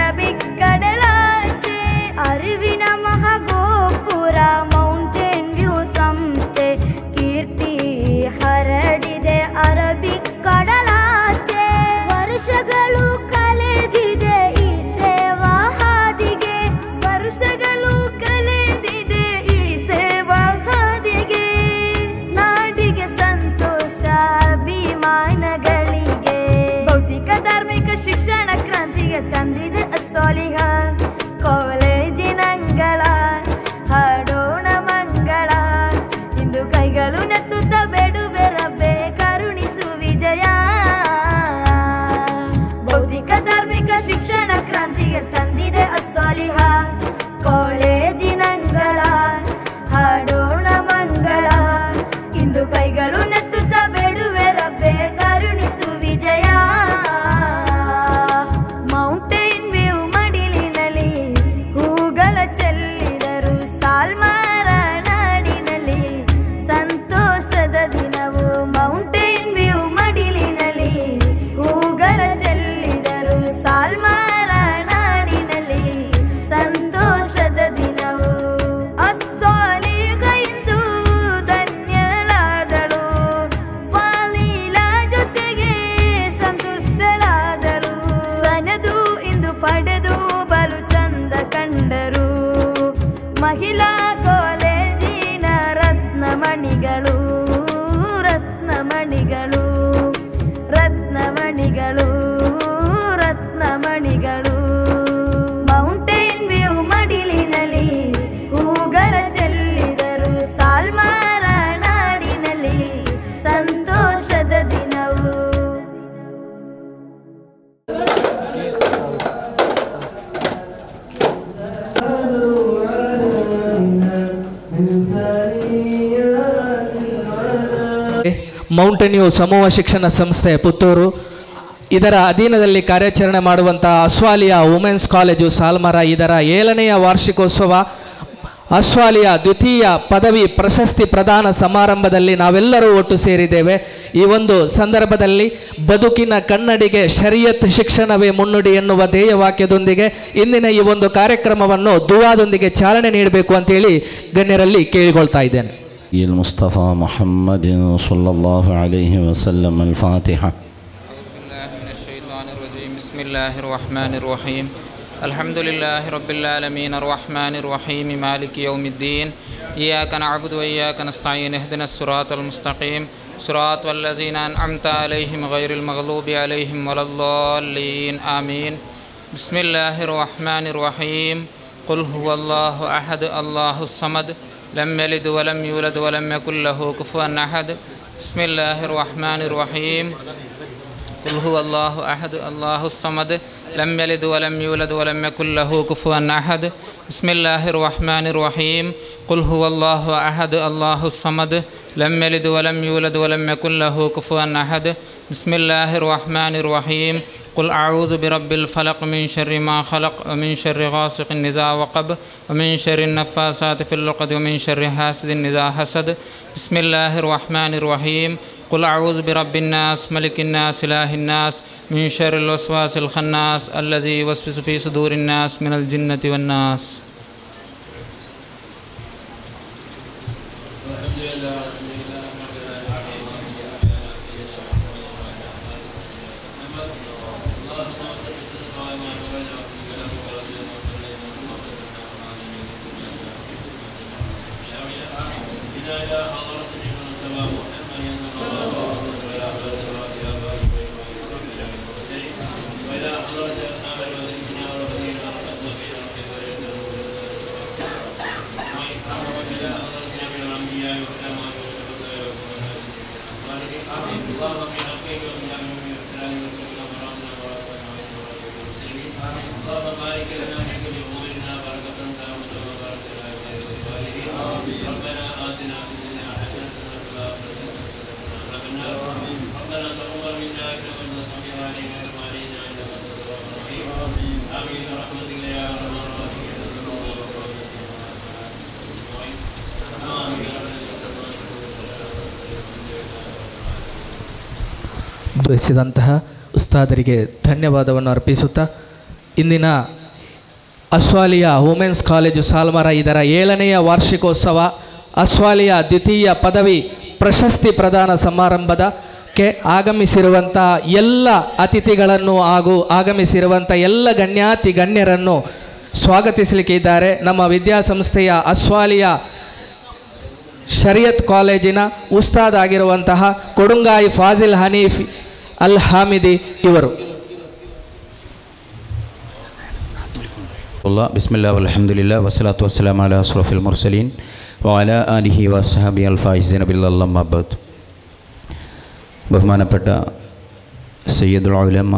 Arabic ಕಡಲಾಚೆ ಅರಿವಿನ ಮಹಾಗೋಪುರ mountain view ಸಂಸ್ಥೆ ಕೀರ್ತಿ ಹರಡಿದೆ ಅರಬಿಕ್ ಕಡಲಾಚೆ ವರ್ಷಗಳು ಕಳೆದಿದೆ ಈ ಸೇವಾ ಹಾದಿಗೆ ವರ್ಷಗಳು ಕಳೆದಿದೆ ಈ ಸೇವಾ ಹಾದಿಗೆ ನಾಡಿಗೆ ಸಂತೋಷ ಅಭಿಮಾನಗಳಿಗೆ ಭೌತಿಕ ಧಾರ್ಮಿಕ ಶಿಕ್ಷಣ ಕ್ರಾಂತಿಗೆ ತಂದಿದೆ ಅಸೋಲಿಗ ಕಾಲೇಜಿನಂಗಳ ಹಾಡೋಣ ಮಂಗಳ ಇಂದು ಕೈಗಳು ನೆತ್ತುತ್ತ ಬೇಡುವೆ ರಬ್ಬೆ ಕರುಣಿಸು ವಿಜಯ ಭೌತಿಕ ಧಾರ್ಮಿಕ ಶಿಕ್ಷಣ ಕ್ರಾಂತಿಗೆ ತಂದಿದೆ ಅಸಾಲಿಹ ಕಾಲೇಜಿನಂಗಳ ಹಾಡೋಣ ಮಂಗಳ ಇಂದು ಕೈಗಳು ನೆತ್ತುತ್ತ ಬೇಡುವೆ ರಬ್ಬೆ ಕರುಣಿಸು ವಿಜಯ ಮೌಂಟೇನ್ ವ್ಯೂ ಮಡಿಲಿನಲ್ಲಿ ಹೂಗಳ ಚೆಲ್ಲಿದರು ಸಾಲ್ಮಾರ ನಾಡಿನಲ್ಲಿ ಸಂತೋಷದ ದಿನವು ಮೌಂಟೇನ್ ವ್ಯೂ ಮಡಿಲಿನಲ್ಲಿ ಹೂಗಳ ಚೆಲ್ಲಿದರು ಸಾಲ್ಮಾರ ನಾಡಿನಲ್ಲಿ ಸಂತೋಷದ ದಿನವು ಅಸ್ಸಾಲಿಗ ಇಂದು ಧನ್ಯಳಾದಳು ಫಾಲೀಲ ಜೊತೆಗೆ ಸಂತುಷ್ಟಳಾದಳು ಸನದು ಇಂದು ಪಡೆದು ಬಲು ಚಂದ ಕಂಡರು ಮಹಿಳಾ ಕಾಲೇಜಿನ ರತ್ನಮಣಿಗಳು ರತ್ನಮಣಿಗಳು ರತ್ನಮಣಿಗಳು ರತ್ನಮಣಿಗಳು ಮೌಂಟೇನ್ ವ್ಯೂ ಮಡಿಲಿನಲ್ಲಿ ಹೂಗಳ ಚೆಲ್ಲಿದರು ಸಾಲ್ಮಾರ ನಾಡಿನಲ್ಲಿ ಸಂತೋಷದ ದಿನವು ಮೌಂಟನ್ಯೂ ಸಮೂಹ ಶಿಕ್ಷಣ ಸಂಸ್ಥೆ ಪುತ್ತೂರು ಇದರ ಅಧೀನದಲ್ಲಿ ಕಾರ್ಯಾಚರಣೆ ಮಾಡುವಂತಹ ಅಸ್ವಾಲಿಯ ವುಮೆನ್ಸ್ ಕಾಲೇಜು ಸಾಲ್ಮರ ಇದರ ಏಳನೆಯ ವಾರ್ಷಿಕೋತ್ಸವ ಅಸ್ವಾಲಿಯ ದ್ವಿತೀಯ ಪದವಿ ಪ್ರಶಸ್ತಿ ಪ್ರದಾನ ಸಮಾರಂಭದಲ್ಲಿ ನಾವೆಲ್ಲರೂ ಒಟ್ಟು ಸೇರಿದ್ದೇವೆ ಈ ಒಂದು ಸಂದರ್ಭದಲ್ಲಿ ಬದುಕಿನ ಕನ್ನಡಿಗೆ ಶರಿಯತ್ ಶಿಕ್ಷಣವೇ ಮುನ್ನುಡಿ ಎನ್ನುವ ಧ್ಯೇಯವಾಕ್ಯದೊಂದಿಗೆ ಇಂದಿನ ಈ ಒಂದು ಕಾರ್ಯಕ್ರಮವನ್ನು ದುವಾದೊಂದಿಗೆ ಚಾಲನೆ ನೀಡಬೇಕು ಅಂತೇಳಿ ಗಣ್ಯರಲ್ಲಿ ಕೇಳಿಕೊಳ್ತಾ ಇದ್ದೇನೆ المصطفى محمد صلى الله عليه وسلم الفاتحة بالله من الشيطان الرجيم بسم الله الرحمن الرحيم الحمد لله رب العالمين الرحمن الرحيم مالك يوم الدين إياك نعبد وإياك نستعين اهدنا الصراط المستقيم صراط الذين أنعمت عليهم غير المغلوب عليهم ولا الضالين آمين بسم الله الرحمن الرحيم قل هو الله أحد الله الصمد لم يلد ولم يولد ولم يكن له كفوا أحد بسم الله الرحمن الرحيم قل هو الله أحد الله الصمد لم يلد ولم يولد ولم يكن له كفوا أحد بسم الله الرحمن الرحيم قل هو الله أحد الله الصمد لم يلد ولم يولد ولم يكن له كفوا أحد بسم الله الرحمن الرحيم قل أعوذ برب الفلق من شر ما خلق ومن شر غاسق إذا وقب ومن شر النفاسات في العقد ومن شر حاسد إذا حسد بسم الله الرحمن الرحيم قل أعوذ برب الناس ملك الناس إله الناس من شر الوسواس الخناس الذي يوسوس في صدور الناس من الجنة والناس ಧ್ವನಿಸಿದಂತಹ ಉಸ್ತಾದರಿಗೆ ಧನ್ಯವಾದವನ್ನು ಅರ್ಪಿಸುತ್ತಾ ಇಂದಿನ ಅಸ್ವಾಲಿಯ ವುಮೆನ್ಸ್ ಕಾಲೇಜು ಸಾಲ್ಮರ ಇದರ ಏಳನೆಯ ವಾರ್ಷಿಕೋತ್ಸವ ಅಸ್ವಾಲಿಯ ದ್ವಿತೀಯ ಪದವಿ ಪ್ರಶಸ್ತಿ ಪ್ರದಾನ ಸಮಾರಂಭದಕ್ಕೆ ಆಗಮಿಸಿರುವಂಥ ಎಲ್ಲ ಅತಿಥಿಗಳನ್ನು ಹಾಗೂ ಆಗಮಿಸಿರುವಂಥ ಎಲ್ಲ ಗಣ್ಯಾತಿ ಗಣ್ಯರನ್ನು ಸ್ವಾಗತಿಸಲಿಕ್ಕೆ ಇದ್ದಾರೆ ನಮ್ಮ ವಿದ್ಯಾಸಂಸ್ಥೆಯ ಅಸ್ವಾಲಿಯ ಶರಿಯತ್ ಕಾಲೇಜಿನ ಉಸ್ತಾದ್ ಆಗಿರುವಂತಹ ಕೊಡುಂಗಾಯಿ ಫಾಜಿಲ್ ಹನೀಫ್ ಅಲ್ ಹಾಮಿದಿ ಇವರು الله بسم الله والحمد لله والصلاة والسلام على أشرف المرسلين وعلى آله وصحبه الفائزين بالله അമ്മ بعد ബഹുമാനപ്പെട്ട സയ്യദുൽ ഉലമ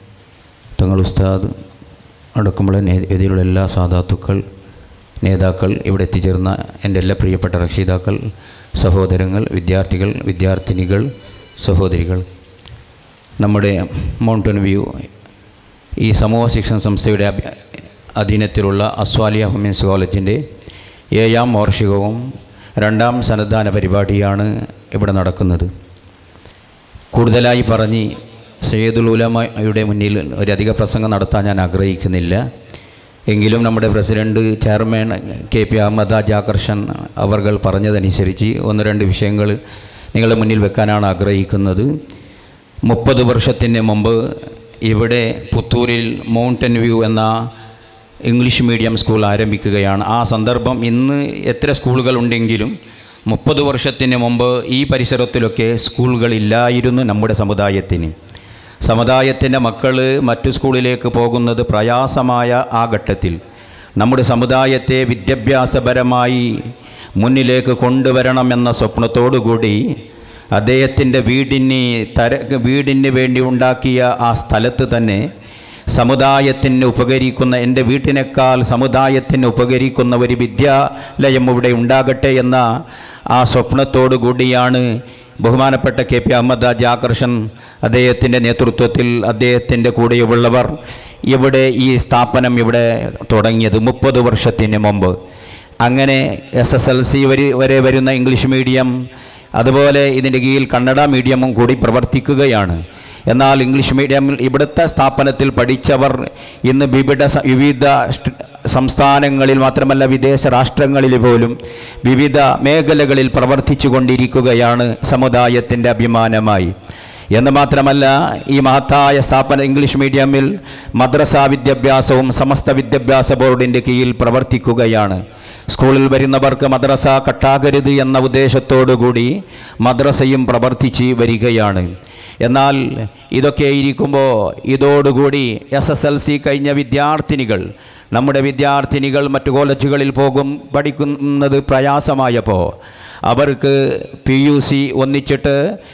തങ്ങൾ ഉസ്താദ് അടക്കമുള്ള നേ- വേദിയിലുള്ള എല്ലാ സാധാത്തുക്കൾ നേതാക്കൾ ഇവിടെ എത്തിച്ചേർന്ന എൻ്റെ എല്ലാ പ്രിയപ്പെട്ട രക്ഷിതാക്കൾ സഹോദരങ്ങൾ വിദ്യാർത്ഥികൾ വിദ്യാർത്ഥിനികൾ സഹോദരികൾ നമ്മുടെ മൗണ്ടൻ വ്യൂ ഈ സമൂഹ ശിക്ഷണ സംസ്ഥയുടെ അഭി- അധീനത്തിലുള്ള അസ്വാലിയ വുമൻസ് കോളേജിൻ്റെ ഏഴാം വാർഷികവും രണ്ടാം സന്നദ്ധാന പരിപാടിയാണ് ഇവിടെ നടക്കുന്നത് കൂടുതലായി പറഞ്ഞ് സയ്യദുൽ ഉലമയുടെ മുന്നിൽ ഒരു അധിക പ്രസംഗം നടത്താൻ ഞാൻ ആഗ്രഹിക്കുന്നില്ല എങ്കിലും നമ്മുടെ president chairman K P Ahmed ജാകർഷൻ അവർ പറഞ്ഞതനുസരിച്ച് ഒന്ന് രണ്ട് വിഷയങ്ങൾ നിങ്ങളുടെ മുന്നിൽ വെക്കാനാണ് ആഗ്രഹിക്കുന്നത് മുപ്പത് വർഷത്തിന് മുമ്പ് ഇവിടെ പുത്തൂരിൽ മൗണ്ടൻ വ്യൂ എന്ന ഇംഗ്ലീഷ് മീഡിയം സ്കൂൾ ആരംഭിക്കുകയാണ് ആ സന്ദർഭം ഇന്ന് എത്ര സ്കൂളുകളുണ്ടെങ്കിലും മുപ്പത് വർഷത്തിന് മുമ്പ് ഈ പരിസരത്തിലൊക്കെ സ്കൂളുകളില്ലായിരുന്നു നമ്മുടെ സമുദായത്തിന് സമുദായത്തിൻ്റെ മക്കൾ മറ്റു സ്കൂളിലേക്ക് പോകുന്നത് പ്രയാസമായ ആ ഘട്ടത്തിൽ നമ്മുടെ സമുദായത്തെ വിദ്യാഭ്യാസപരമായി മുന്നിലേക്ക് കൊണ്ടുവരണമെന്ന സ്വപ്നത്തോടുകൂടി അദ്ദേഹത്തിൻ്റെ വീടിന് തര വീടിന് വേണ്ടി ഉണ്ടാക്കിയ ആ സ്ഥലത്ത് തന്നെ സമുദായത്തിന് ഉപകരിക്കുന്ന എൻ്റെ വീട്ടിനേക്കാൾ സമുദായത്തിന് ഉപകരിക്കുന്ന ഒരു വിദ്യാലയം ഇവിടെ ഉണ്ടാകട്ടെ എന്ന ആ സ്വപ്നത്തോടു കൂടിയാണ് ബഹുമാനപ്പെട്ട കെ പി അഹമ്മദ് ജാകർഷൻ അദ്ദേഹത്തിൻ്റെ നേതൃത്വത്തിൽ അദ്ദേഹത്തിൻ്റെ കൂടെയുള്ളവർ ഇവിടെ ഈ സ്ഥാപനം ഇവിടെ തുടങ്ങിയത് മുപ്പത് വർഷത്തിന് മുമ്പ് അങ്ങനെ എസ് എസ് എൽ സി വരെ വരെ വരുന്ന ഇംഗ്ലീഷ് മീഡിയം അതുപോലെ ഇതിൻ്റെ കീഴിൽ കന്നഡ മീഡിയമും കൂടി പ്രവർത്തിക്കുകയാണ് എന്നാൽ ഇംഗ്ലീഷ് മീഡിയമിൽ ഇവിടുത്തെ സ്ഥാപനത്തിൽ പഠിച്ചവർ ഇന്ന് വിവിധ സ- വിവിധ സ്റ്റ്- സംസ്ഥാനങ്ങളിൽ മാത്രമല്ല വിദേശ രാഷ്ട്രങ്ങളിൽ പോലും വിവിധ മേഖലകളിൽ പ്രവർത്തിച്ചു കൊണ്ടിരിക്കുകയാണ് സമുദായത്തിൻ്റെ അഭിമാനമായി എന്ന് മാത്രമല്ല ഈ മഹത്തായ സ്ഥാപന ഇംഗ്ലീഷ് മീഡിയമിൽ മദ്രസ വിദ്യാഭ്യാസവും സമസ്ത വിദ്യാഭ്യാസ ബോർഡിൻ്റെ കീഴിൽ പ്രവർത്തിക്കുകയാണ് സ്കൂളിൽ വരുന്നവർക്ക് മദ്രസ കട്ടാകരുത് എന്ന ഉദ്ദേശത്തോടുകൂടി മദ്രസയും പ്രവർത്തിച്ച് വരികയാണ് എന്നാൽ ഇതൊക്കെ ഇരിക്കുമ്പോൾ ഇതോടുകൂടി എസ് എസ് എൽ സി കഴിഞ്ഞ വിദ്യാർത്ഥിനികൾ നമ്മുടെ വിദ്യാർത്ഥിനികൾ മറ്റു കോളേജുകളിൽ പോകും പഠിക്കുന്നത് പ്രയാസമായപ്പോൾ അവർക്ക് പി യു സി ഒന്നിച്ചിട്ട്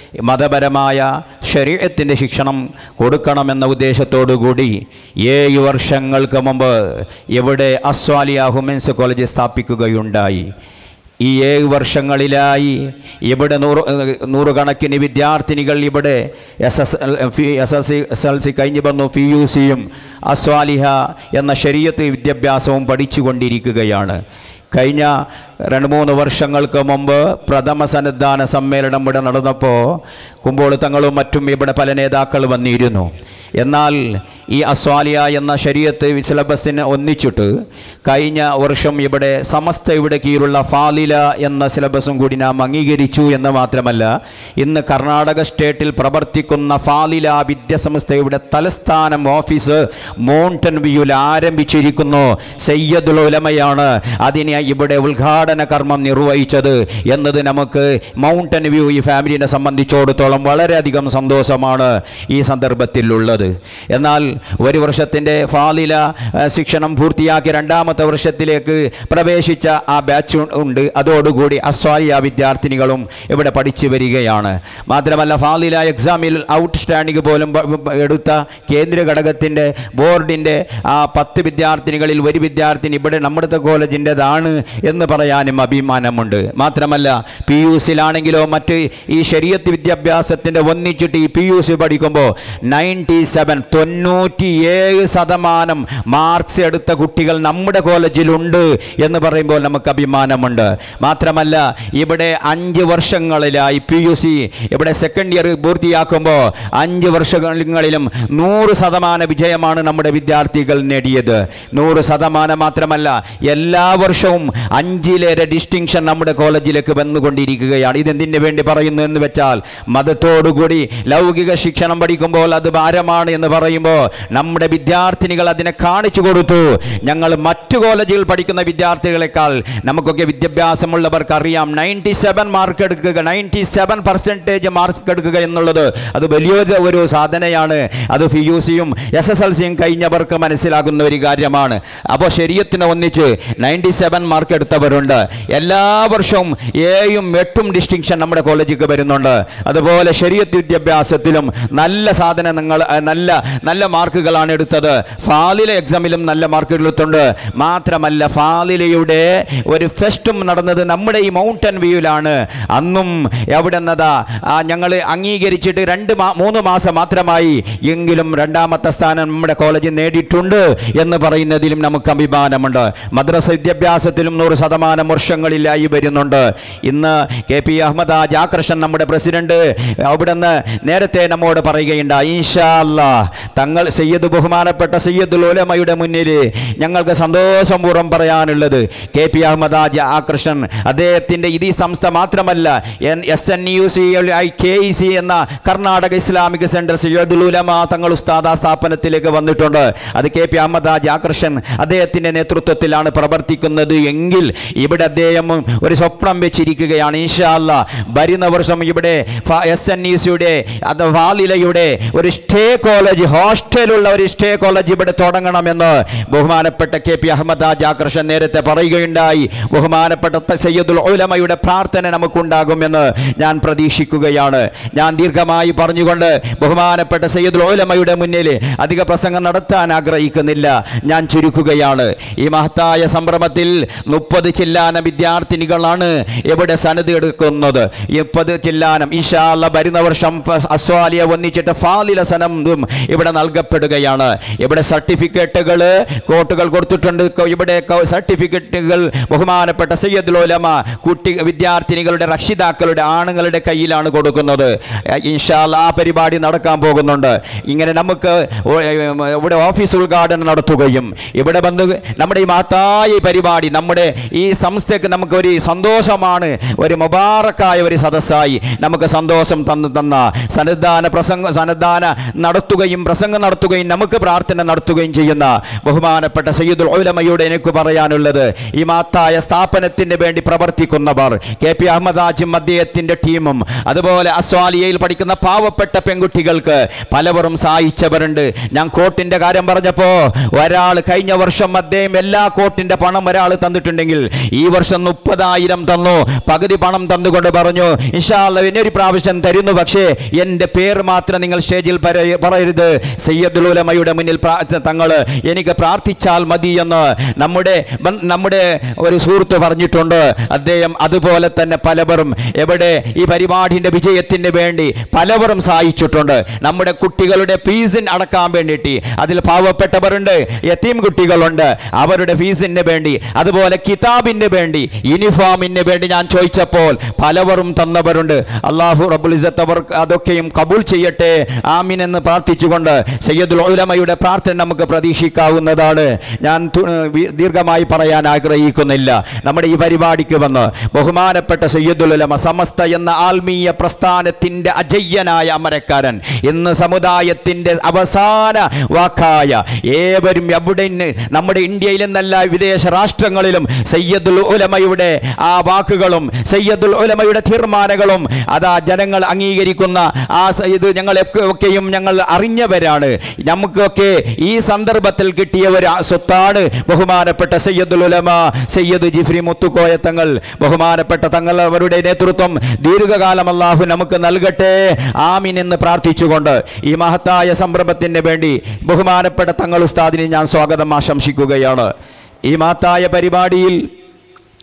മതപരമായ ശരീരത്തിൻ്റെ ശിക്ഷണം കൊടുക്കണമെന്ന ഉദ്ദേശത്തോടു കൂടി ഏഴ് വർഷങ്ങൾക്ക് മുമ്പ് ഇവിടെ അസ്വാലിയ ഹുമൻസ് കോളേജ് സ്ഥാപിക്കുകയുണ്ടായി ഈ ഏഴ് വർഷങ്ങളിലായി ഇവിടെ നൂറ് നൂറുകണക്കിന് വിദ്യാർത്ഥിനികൾ ഇവിടെ S S S L C S L C കഴിഞ്ഞ് വന്നു പി യു സിയും അസ്വാലിഹ എന്ന ശരീരത്ത് വിദ്യാഭ്യാസവും പഠിച്ചുകൊണ്ടിരിക്കുകയാണ് കഴിഞ്ഞ രണ്ട് മൂന്ന് വർഷങ്ങൾക്ക് മുമ്പ് പ്രഥമ സന്നിധാന സമ്മേളനം ഇവിടെ നടന്നപ്പോൾ കുമ്പോൾ തങ്ങളും മറ്റും ഇവിടെ പല നേതാക്കൾ വന്നിരുന്നു എന്നാൽ ഈ അസ്വാലിയ എന്ന ശരീരത്ത് സിലബസിനെ ഒന്നിച്ചിട്ട് കഴിഞ്ഞ വർഷം ഇവിടെ സമസ്തയുടെ കീഴിലുള്ള ഫാലില എന്ന സിലബസും കൂടി നാം അംഗീകരിച്ചു എന്ന് മാത്രമല്ല ഇന്ന് കർണാടക സ്റ്റേറ്റിൽ പ്രവർത്തിക്കുന്ന ഫാലില വിദ്യാസംസ്ഥയുടെ തലസ്ഥാനം ഓഫീസ് മൗണ്ടൻ വ്യൂവിൽ ആരംഭിച്ചിരിക്കുന്നു സയ്യദുൽ ഉലമയാണ് അതിനെ ഇവിടെ ഉദ്ഘാടന കർമ്മം നിർവഹിച്ചത് എന്നത് നമുക്ക് മൗണ്ടൻ വ്യൂ ഈ ഫാമിലിനെ സംബന്ധിച്ചിടത്തോളം വളരെയധികം സന്തോഷമാണ് ഈ സന്ദർഭത്തിലുള്ളത് എന്നാൽ ഒരു വർഷത്തിൻ്റെ ഫാലില ആ, ശിക്ഷണം പൂർത്തിയാക്കി രണ്ടാമത്തെ വർഷത്തിലേക്ക് പ്രവേശിച്ച ആ ബാച്ച് ഉണ്ട് അതോടുകൂടി അസ്വാലിയ വിദ്യാർത്ഥിനികളും ഇവിടെ പഠിച്ചു വരികയാണ് മാത്രമല്ല ഫാലില എക്സാമിൽ ഔട്ട്സ്റ്റാൻഡിംഗ് പോലും പ- പ- എടുത്ത കേന്ദ്ര ഘടകത്തിൻ്റെ ബോർഡിൻ്റെ ആ പത്ത് വിദ്യാർത്ഥിനികളിൽ ഒരു വിദ്യാർത്ഥിനി ഇവിടെ നമ്മുടെ കോളേജിൻ്റെതാണ് എന്ന് പറയാൻ പറയാനും അഭിമാനമുണ്ട് മാത്രമല്ല പി യു സിയിലാണെങ്കിലോ മറ്റ് ഈ ശരീരത്ത് വിദ്യാഭ്യാസത്തിൻ്റെ ഒന്നിച്ചിട്ട് ഈ പി യു സി പഠിക്കുമ്പോൾ നയൻറ്റി സെവൻ തൊണ്ണൂറ്റി ഏഴ് ശതമാനം മാർക്സ് എടുത്ത കുട്ടികൾ നമ്മുടെ കോളേജിലുണ്ട് എന്ന് പറയുമ്പോൾ നമുക്ക് അഭിമാനമുണ്ട് മാത്രമല്ല ഇവിടെ അഞ്ച് വർഷങ്ങളിലായി പി യു സി ഇവിടെ സെക്കൻഡ് ഇയർ പൂർത്തിയാക്കുമ്പോൾ അഞ്ച് വർഷങ്ങളിലും നൂറ് ശതമാന വിജയമാണ് നമ്മുടെ വിദ്യാർത്ഥികൾ നേടിയത് നൂറ് ശതമാനം മാത്രമല്ല എല്ലാ വർഷവും അഞ്ചിലേറെ ഡിസ്റ്റിങ്ഷൻ നമ്മുടെ കോളേജിലേക്ക് വന്നുകൊണ്ടിരിക്കുകയാണ് ഇതെന്തിനു വേണ്ടി പറയുന്നു എന്ന് വെച്ചാൽ മതത്തോടുകൂടി ലൗകിക ശിക്ഷണം പഠിക്കുമ്പോൾ അത് ഭാരമാണ് എന്ന് പറയുമ്പോൾ നമ്മുടെ വിദ്യാർത്ഥിനികൾ അതിനെ കാണിച്ചു കൊടുത്തു ഞങ്ങൾ മറ്റു കോളേജുകൾ പഠിക്കുന്ന വിദ്യാർത്ഥികളെക്കാൾ നമുക്കൊക്കെ വിദ്യാഭ്യാസമുള്ളവർക്ക് അറിയാം നയൻറ്റി സെവൻ മാർക്ക് എടുക്കുക നയൻറ്റി സെവൻ പെർസെൻറ്റേജ് മാർക്ക് എടുക്കുക എന്നുള്ളത് അത് വലിയൊരു ഒരു സാധനയാണ് അത് പി യു സിയും എസ് എസ് എൽ സിയും കഴിഞ്ഞവർക്ക് മനസ്സിലാകുന്ന ഒരു കാര്യമാണ് അപ്പോൾ ശരീരത്തിന് ഒന്നിച്ച് നയൻറ്റി സെവൻ മാർക്ക് എടുത്തവരുണ്ട് എല്ലാ വർഷവും ഏഴും എട്ടും ഡിസ്റ്റിങ്ഷൻ നമ്മുടെ കോളേജിലേക്ക് വരുന്നുണ്ട് അതുപോലെ ശരീരത്ത് വിദ്യാഭ്യാസത്തിലും നല്ല സാധനം നിങ്ങൾ നല്ല നല്ല മാർക്കുകളാണ് എടുത്തത് ഫാലില എക്സാമിലും നല്ല മാർക്ക് എടുത്തുണ്ട് മാത്രമല്ല ഫാലിലയുടെ ഒരു ഫെസ്റ്റും നടന്നത് നമ്മുടെ ഈ മൗണ്ടൻ വ്യൂവിലാണ് അന്നും എവിടെ നിന്നതാ ഞങ്ങൾ അംഗീകരിച്ചിട്ട് രണ്ട് മാ മൂന്ന് മാസം മാത്രമായി എങ്കിലും രണ്ടാമത്തെ സ്ഥാനം നമ്മുടെ കോളേജിൽ നേടിയിട്ടുണ്ട് എന്ന് പറയുന്നതിലും നമുക്ക് അഭിമാനമുണ്ട് മദ്രസ വിദ്യാഭ്യാസത്തിലും നൂറ് ശതമാനം വർഷങ്ങളിലായി വരുന്നുണ്ട് ഇന്ന് കെ പി അഹമ്മദ് ജാകൃഷ്ണൻ നമ്മുടെ പ്രസിഡന്റ് അവിടുന്ന് നേരത്തെ നമ്മോട് പറയുകയുണ്ടായി ഇൻഷാ അല്ലാ തങ്ങൾ സയ്യദ് ബഹുമാനപ്പെട്ട സയ്യദുൽ ഉലമയുടെ മുന്നിൽ ഞങ്ങൾക്ക് സന്തോഷപൂർവ്വം പറയാനുള്ളത് കെ പി അഹമ്മദ് ജാകൃഷ്ണൻ അദ്ദേഹത്തിൻ്റെ ഇത് ഈ സംസ്ഥ മാത്രമല്ല S N U C I K E C എന്ന കർണാടക ഇസ്ലാമിക് സെൻറ്റർ സയ്യദുൽ ഉലമ തങ്ങൾ ഉസ്താദ സ്ഥാപനത്തിലേക്ക് വന്നിട്ടുണ്ട് അത് കെ പി അഹമ്മദ് ജാകൃഷ്ണൻ അദ്ദേഹത്തിൻ്റെ നേതൃത്വത്തിലാണ് പ്രവർത്തിക്കുന്നത് എങ്കിൽ ഇവിടെ അദ്ദേഹം ഒരു സ്വപ്നം വെച്ചിരിക്കുകയാണ് ഇൻഷാല്ല വരുന്ന വർഷം ഇവിടെ എസ് എൻ ഇ സിയുടെ അത് വാലിലയുടെ ഒരു സ്റ്റേ കോളേജ് ഹോസ്റ്റലുള്ള ഒരു സ്റ്റേ കോളേജ് ഇവിടെ തുടങ്ങണമെന്ന് ബഹുമാനപ്പെട്ട കെ പി അഹമ്മദ് ജാകൃഷ്ണൻ നേരത്തെ പറയുകയുണ്ടായി ബഹുമാനപ്പെട്ട സയ്യദുൽ ഉലമയുടെ പ്രാർത്ഥന നമുക്കുണ്ടാകുമെന്ന് ഞാൻ പ്രതീക്ഷിക്കുകയാണ് ഞാൻ ദീർഘമായി പറഞ്ഞുകൊണ്ട് ബഹുമാനപ്പെട്ട സയ്യദുൽ ഉലമയുടെ മുന്നിൽ അധിക പ്രസംഗം നടത്താൻ ആഗ്രഹിക്കുന്നില്ല ഞാൻ ചുരുക്കുകയാണ് ഈ മഹത്തായ സംരംഭത്തിൽ മുപ്പത് ചില്ലാന വിദ്യാർത്ഥിനികളാണ് ഇവിടെ സനത് എടുക്കുന്നത് മുപ്പത് ചില്ലാനം ഇഷാല്ല വരുന്ന വർഷം അസ്വാലിയ ഒന്നിച്ചിട്ട് ഫാലില സനന്തും ഇവിടെ നൽകപ്പെടുകയാണ് ഇവിടെ സർട്ടിഫിക്കറ്റുകൾ കോട്ടുകൾ കൊടുത്തിട്ടുണ്ട് കൊ- ഇവിടെ ക- സർട്ടിഫിക്കറ്റുകൾ ബഹുമാനപ്പെട്ട സയ്യദുലോലമ കുട്ടി വിദ്യാർത്ഥിനികളുടെ രക്ഷിതാക്കളുടെ ആണുങ്ങളുടെ കയ്യിലാണ് കൊടുക്കുന്നത് ഇൻഷാല്ല ആ പരിപാടി നടക്കാൻ പോകുന്നുണ്ട് ഇങ്ങനെ നമുക്ക് ഒ- ഇവിടെ ഓഫീസ് ഉദ്ഘാടനം നടത്തുകയും ഇവിടെ വന്ന് നമ്മുടെ ഈ മഹത്തായ ഈ പരിപാടി നമ്മുടെ ഈ സംസ്ഥയ്ക്ക് നമുക്ക് ഒരു സന്തോഷമാണ് ഒരു മുബാറക്കായ ഒരു സദസ്സായി നമുക്ക് സന്തോഷം തന്നു തന്ന സന്നദ്ധാന പ്രസംഗ സന്നദ്ധാന നടത്തുകയും പ്രസംഗം നടത്തുകയും നമുക്ക് പ്രാർത്ഥന നടത്തുകയും ചെയ്യുന്ന ബഹുമാനപ്പെട്ട സയ്യിദുൽ ഉലമയോട് എനിക്ക് പറയാനുള്ളത് ഈ മഹത്തായ സ്ഥാപനത്തിന് വേണ്ടി പ്രവർത്തിക്കുന്നവർ കെ പി അഹമ്മദ് ആജിം അദ്ദേഹത്തിൻ്റെ ടീമും അതുപോലെ അസ്വാലിയയിൽ പഠിക്കുന്ന പാവപ്പെട്ട പെൺകുട്ടികൾക്ക് പലവരും സഹായിച്ചവരുണ്ട് ഞാൻ കോട്ടിൻ്റെ കാര്യം പറഞ്ഞപ്പോൾ ഒരാൾ കഴിഞ്ഞ വർഷം അദ്ദേഹം എല്ലാ കോട്ടിൻ്റെ പണം ഒരാൾ തന്നിട്ടുണ്ടെങ്കിൽ ഈ വർഷം മുപ്പതായിരം തന്നു പകുതി പണം തന്നുകൊണ്ട് പറഞ്ഞു ഇൻഷാല്ല എന്നെ ഒരു പ്രാവശ്യം തരുന്നു പക്ഷേ എൻ്റെ പേര് മാത്രം നിങ്ങൾ സ്റ്റേജിൽ പറയ- പറയരുത് സയ്യദുൽ ഉലമയുടെ മുന്നിൽ തങ്ങൾ എനിക്ക് പ്രാർത്ഥിച്ചാൽ മതി എന്ന് നമ്മുടെ ബ- നമ്മുടെ ഒരു സുഹൃത്ത് പറഞ്ഞിട്ടുണ്ട് അദ്ദേഹം അതുപോലെ തന്നെ പലവരും എവിടെ ഈ പരിപാടിൻ്റെ വിജയത്തിന് വേണ്ടി പലവരും സഹായിച്ചിട്ടുണ്ട് നമ്മുടെ കുട്ടികളുടെ ഫീസിന് അടക്കാൻ വേണ്ടിയിട്ട് അതിൽ പാവപ്പെട്ടവരുണ്ട് യത്തീം കുട്ടികളുണ്ട് അവരുടെ ഫീസിന് വേണ്ടി അതുപോലെ കിതാബിന് വേണ്ടി യൂണിഫോമിന് വേണ്ടി ഞാൻ ചോദിച്ചപ്പോൾ പലവരും തന്നവരുണ്ട് അള്ളാഹു റബുൽ ഇസത്ത് അവർ അതൊക്കെയും കബൂൾ ചെയ്യട്ടെ ആമീൻ എന്ന് പ്രാർത്ഥിച്ചുകൊണ്ട് സയ്യദുൽ ഉലമയുടെ പ്രാർത്ഥന നമുക്ക് പ്രതീക്ഷിക്കാവുന്നതാണ് ഞാൻ തു- വി- ദീർഘമായി പറയാൻ ആഗ്രഹിക്കുന്നില്ല നമ്മുടെ ഈ പരിപാടിക്ക് വന്ന് ബഹുമാനപ്പെട്ട സയ്യദുൽ ഉലമ സമസ്ത എന്ന ആത്മീയ പ്രസ്ഥാനത്തിൻ്റെ അജയ്യനായ അമരക്കാരൻ ഇന്ന് സമുദായത്തിൻ്റെ അവസാന വാക്കായ ഏവരും എവിടെ നിന്ന് നമ്മുടെ ഇന്ത്യയിൽ നിന്നല്ല വിദേശ രാഷ്ട്രങ്ങളിലും സയ്യദുൽ ഉലമയുടെ ആ വാക്കുകളും സയ്യദുൽ ഉലമയുടെ തീർമാനങ്ങളും അതാ ജനങ്ങൾ അംഗീകരിക്കുന്ന ആ സ- ഇത് ഞങ്ങൾ ഒക്കെ- ഒക്കെയും ഞങ്ങൾ അറിഞ്ഞവരാണ് നമുക്കൊക്കെ ഈ സന്ദർഭത്തിൽ കിട്ടിയ ഒരു ആ സ്വത്താണ് ബഹുമാനപ്പെട്ട സയ്യദുൽ ഉലമ സയ്യദ് ജിഫ്രി മുത്തുക്കോയ തങ്ങൾ ബഹുമാനപ്പെട്ട തങ്ങൾ അവരുടെ നേതൃത്വം ദീർഘകാലം അള്ളാഹു നമുക്ക് നൽകട്ടെ ആമീൻ എന്ന് പ്രാർത്ഥിച്ചുകൊണ്ട് ഈ മഹത്തായ സംരംഭത്തിന് വേണ്ടി ബഹുമാനപ്പെട്ട തങ്ങൾ ഉസ്താദിനെ ഞാൻ സ്വാഗതം ആശംസിക്കുകയാണ് ഈ മഹത്തായ പരിപാടിയിൽ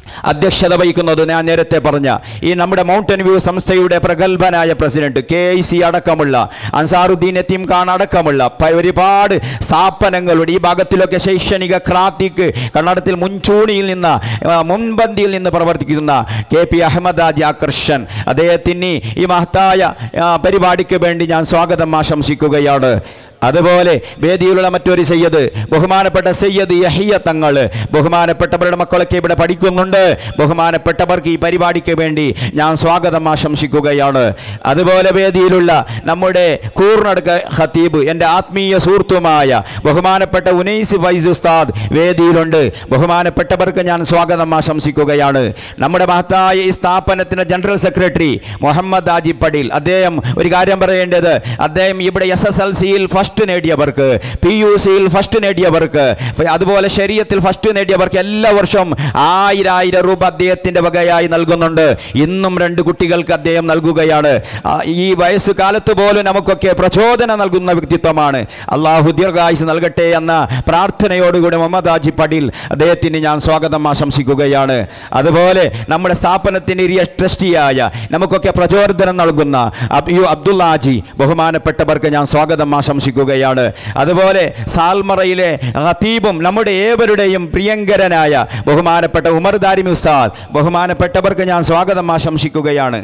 അധ്യക്ഷത വഹിക്കുന്നത് ഞാൻ നേരത്തെ പറഞ്ഞ ഈ നമ്മുടെ മൗണ്ടൻ വ്യൂ സംസ്ഥയുടെ പ്രഗത്ഭനായ പ്രസിഡന്റ് കെ ഐ സി അടക്കമുള്ള അൻസാറുദ്ദീൻ എത്തീം ഖാൻ അടക്കമുള്ള പ- ഒരുപാട് സ്ഥാപനങ്ങളുടെ ഈ ഭാഗത്തിലൊക്കെ ശൈക്ഷണിക ക്രാന്തിക്ക് കർണാടകത്തിൽ മുൻചൂണിയിൽ നിന്ന് ആ, മുൻപന്തിയിൽ നിന്ന് പ്രവർത്തിക്കുന്ന കെ പി അഹമ്മദ് ആജി ആകർഷൻ അദ്ദേഹത്തിന് ഈ മഹത്തായ ആ, പരിപാടിക്ക് വേണ്ടി ഞാൻ സ്വാഗതം ആശംസിക്കുകയാണ് അതുപോലെ വേദിയിലുള്ള മറ്റൊരു സയ്യദ് ബഹുമാനപ്പെട്ട സയ്യദ് യഹിയ തങ്ങൾ ബഹുമാനപ്പെട്ടവരുടെ മക്കളൊക്കെ ഇവിടെ പഠിക്കുന്നുണ്ട് ബഹുമാനപ്പെട്ടവർക്ക് ഈ പരിപാടിക്ക് വേണ്ടി ഞാൻ സ്വാഗതം ആശംസിക്കുകയാണ് അതുപോലെ വേദിയിലുള്ള നമ്മുടെ കൂർണടുക്ക ഖത്തീബ് എൻ്റെ ആത്മീയ സുഹൃത്തുമായ ബഹുമാനപ്പെട്ട ഉനൈസ് ഫൈസ് ഉസ്താദ് വേദിയിലുണ്ട് ബഹുമാനപ്പെട്ടവർക്ക് ഞാൻ സ്വാഗതം ആശംസിക്കുകയാണ് നമ്മുടെ മഹത്തായ ഈ സ്ഥാപനത്തിൻ്റെ ജനറൽ സെക്രട്ടറി മുഹമ്മദ് ആജി പടീൽ അദ്ദേഹം ഒരു കാര്യം പറയേണ്ടത് അദ്ദേഹം ഇവിടെ എസ് എസ് എൽ സിയിൽ ഫസ്റ്റ് നേടിയവർക്ക് പി യു സിയിൽ ഫസ്റ്റ് നേടിയവർക്ക് അതുപോലെ ശരീരത്തിൽ ഫസ്റ്റ് നേടിയവർക്ക് എല്ലാ വർഷവും ആയിരായിരം രൂപ അദ്ദേഹത്തിൻ്റെ വകയായി നൽകുന്നുണ്ട് ഇന്നും രണ്ട് കുട്ടികൾക്ക് അദ്ദേഹം നൽകുകയാണ് ആ, ഈ വയസ്സുകാലത്ത് പോലും നമുക്കൊക്കെ പ്രചോദനം നൽകുന്ന വ്യക്തിത്വമാണ് അള്ളാഹു ദീർഘായുസ് നൽകട്ടെ എന്ന പ്രാർത്ഥനയോടുകൂടി മുഹമ്മദ് ആജി പടീൽ അദ്ദേഹത്തിന് ഞാൻ സ്വാഗതം ആശംസിക്കുകയാണ് അതുപോലെ നമ്മുടെ സ്ഥാപനത്തിൻ്റെ ഇരിയ ട്രസ്റ്റിയായ നമുക്കൊക്കെ പ്രചോദനം നൽകുന്ന അബ്- യു അബ്ദുള്ള ആജി ബഹുമാനപ്പെട്ടവർക്ക് ഞാൻ സ്വാഗതം ആശംസിക്കുകയാണ് അതുപോലെ സാൽമറയിലെ ഹത്തീബും നമ്മുടെ ഏവരുടെയും പ്രിയങ്കരനായ ബഹുമാനപ്പെട്ട ഉമർ ദാരിമി ഉസ്താദ് ബഹുമാനപ്പെട്ടവർക്ക് ഞാൻ സ്വാഗതം ആശംസിക്കുകയാണ്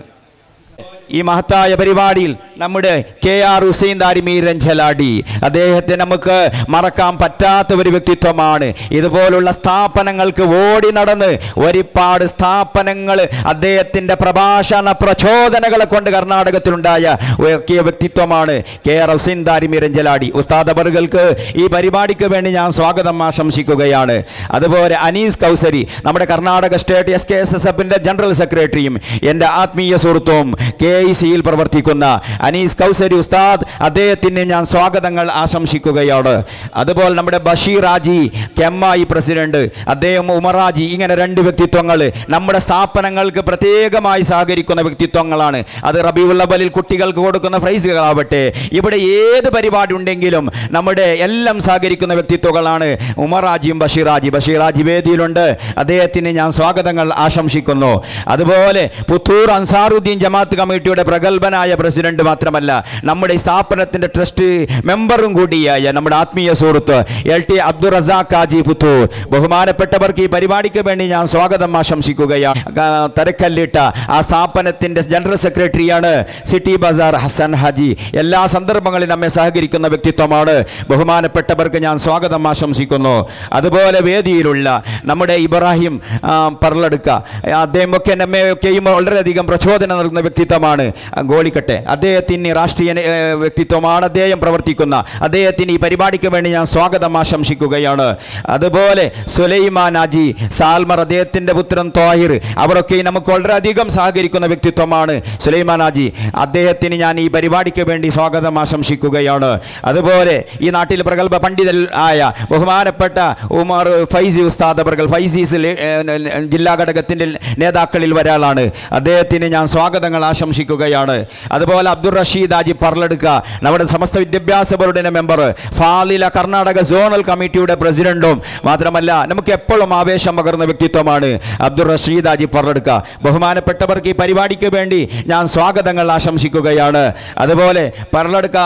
ഈ മഹത്തായ പരിപാടിയിൽ നമ്മുടെ കെ ആർ ഹുസൈൻ ദാരിമീർ രഞ്ജലാടി അദ്ദേഹത്തെ നമുക്ക് മറക്കാൻ പറ്റാത്ത ഒരു വ്യക്തിത്വമാണ് ഇതുപോലുള്ള സ്ഥാപനങ്ങൾക്ക് ഓടി നടന്ന് ഒരുപാട് സ്ഥാപനങ്ങൾ അദ്ദേഹത്തിൻ്റെ പ്രഭാഷണ പ്രചോദനകളെ കൊണ്ട് കർണാടകത്തിലുണ്ടായ ഒക്കെ വ്യക്തിത്വമാണ് കെ ആർ ഹുസൈൻ ദാരിമീർ രഞ്ജലാടി ഉസ്താദ് അവറുകൾക്ക് ഈ പരിപാടിക്ക് വേണ്ടി ഞാൻ സ്വാഗതം ആശംസിക്കുകയാണ് അതുപോലെ അനീസ് കൗസരി നമ്മുടെ Karnataka state S K S S എഫിൻ്റെ ജനറൽ സെക്രട്ടറിയും എൻ്റെ ആത്മീയ സുഹൃത്തും കെ ഐ സിയിൽ പ്രവർത്തിക്കുന്ന അനീസ് കൗസരി ഉസ്താദ് അദ്ദേഹത്തിന് ഞാൻ സ്വാഗതങ്ങൾ ആശംസിക്കുകയാണ് അതുപോലെ നമ്മുടെ ബഷീർ ആജി കെമ്മായി പ്രസിഡന്റ് അദ്ദേഹം ഉമറാജി ഇങ്ങനെ രണ്ട് വ്യക്തിത്വങ്ങൾ നമ്മുടെ സ്ഥാപനങ്ങൾക്ക് പ്രത്യേകമായി സഹകരിക്കുന്ന വ്യക്തിത്വങ്ങളാണ് അത് റബിയുള്ളബലിൽ കുട്ടികൾക്ക് കൊടുക്കുന്ന പ്രൈസുകളാവട്ടെ ഇവിടെ ഏത് പരിപാടി ഉണ്ടെങ്കിലും നമ്മുടെ എല്ലാം സഹകരിക്കുന്ന വ്യക്തിത്വങ്ങളാണ് ഉമറാജിയും ബഷീറാജി ബഷീറാജി വേദിയിലുണ്ട് അദ്ദേഹത്തിന് ഞാൻ സ്വാഗതങ്ങൾ ആശംസിക്കുന്നു അതുപോലെ പുത്തൂർ അൻസാറുദ്ദീൻ ജമാഅത്ത് കമ്മിറ്റിയുടെ പ്രഗത്ഭനായ പ്രസിഡന്റ് മാത്രമല്ല നമ്മുടെ ഈ സ്ഥാപനത്തിന്റെ ട്രസ്റ്റ് മെമ്പറും കൂടിയായ നമ്മുടെ ആത്മീയ സുഹൃത്ത് എൽ ടി അബ്ദുൾ റസാഖ് കാജി പുത്തൂർ ബഹുമാനപ്പെട്ടവർക്ക് ഈ പരിപാടിക്ക് വേണ്ടി ഞാൻ സ്വാഗതം ആശംസിക്കുകയാണ് ആ, തരക്കല്ലിട്ട ആ സ്ഥാപനത്തിന്റെ ജനറൽ സെക്രട്ടറിയാണ് സിറ്റി ബസാർ ഹസൻ ഹാജി എല്ലാ സന്ദർഭങ്ങളിലും നമ്മെ സഹകരിക്കുന്ന വ്യക്തിത്വമാണ് ബഹുമാനപ്പെട്ടവർക്ക് ഞാൻ സ്വാഗതം ആശംസിക്കുന്നു അതുപോലെ വേദിയിലുള്ള നമ്മുടെ ഇബ്രാഹിം ആ, പറളെടുക്ക അദ്ദേഹമൊക്കെ നമ്മയൊക്കെയും വളരെയധികം പ്രചോദനം നൽകുന്ന വ്യക്തിത്വമാണ് ആ, ഗോളിക്കട്ടെ അദ്ദേഹത്തിന് രാഷ്ട്രീയ ഏ, വ്യക്തിത്വമാണ് അദ്ദേഹം പ്രവർത്തിക്കുന്ന അദ്ദേഹത്തിന് ഈ പരിപാടിക്ക് വേണ്ടി ഞാൻ സ്വാഗതം ആശംസിക്കുകയാണ് അതുപോലെ സുലൈമാൻ അജി സാൽമർ അദ്ദേഹത്തിൻ്റെ പുത്രൻ തോഹിർ അവരൊക്കെ നമുക്ക് വളരെയധികം സഹകരിക്കുന്ന വ്യക്തിത്വമാണ് സുലൈമാൻ അജി അദ്ദേഹത്തിന് ഞാൻ ഈ പരിപാടിക്ക് വേണ്ടി സ്വാഗതം ആശംസിക്കുകയാണ് അതുപോലെ ഈ നാട്ടിൽ പ്രഗത്ഭ പണ്ഡിതൻ ആയ ബഹുമാനപ്പെട്ട ഉമർ ഫൈസി ഉസ്താദ് അവർകൾ ഫൈസീസ് ജില്ലാ ഘടകത്തിൻ്റെ നേതാക്കളിൽ ഒരാളാണ് അദ്ദേഹത്തിന് ഞാൻ സ്വാഗതങ്ങൾ ആശംസിക്കുകയാണ് അതുപോലെ അബ്ദുൾ റഷീദ് ആജി പറലെടുക്ക നമ്മുടെ സമസ്ത വിദ്യാഭ്യാസ ബോർഡിൻ്റെ മെമ്പർ ഫാലില കർണാടക സോണൽ കമ്മിറ്റിയുടെ പ്രസിഡന്റും മാത്രമല്ല നമുക്ക് എപ്പോഴും ആവേശം പകർന്ന വ്യക്തിത്വമാണ് അബ്ദുൾ റഷീദ് ആജി പറലെടുക്ക ബഹുമാനപ്പെട്ടവർക്ക് ഈ പരിപാടിക്ക് വേണ്ടി ഞാൻ സ്വാഗതങ്ങൾ ആശംസിക്കുകയാണ് അതുപോലെ പറലെടുക്ക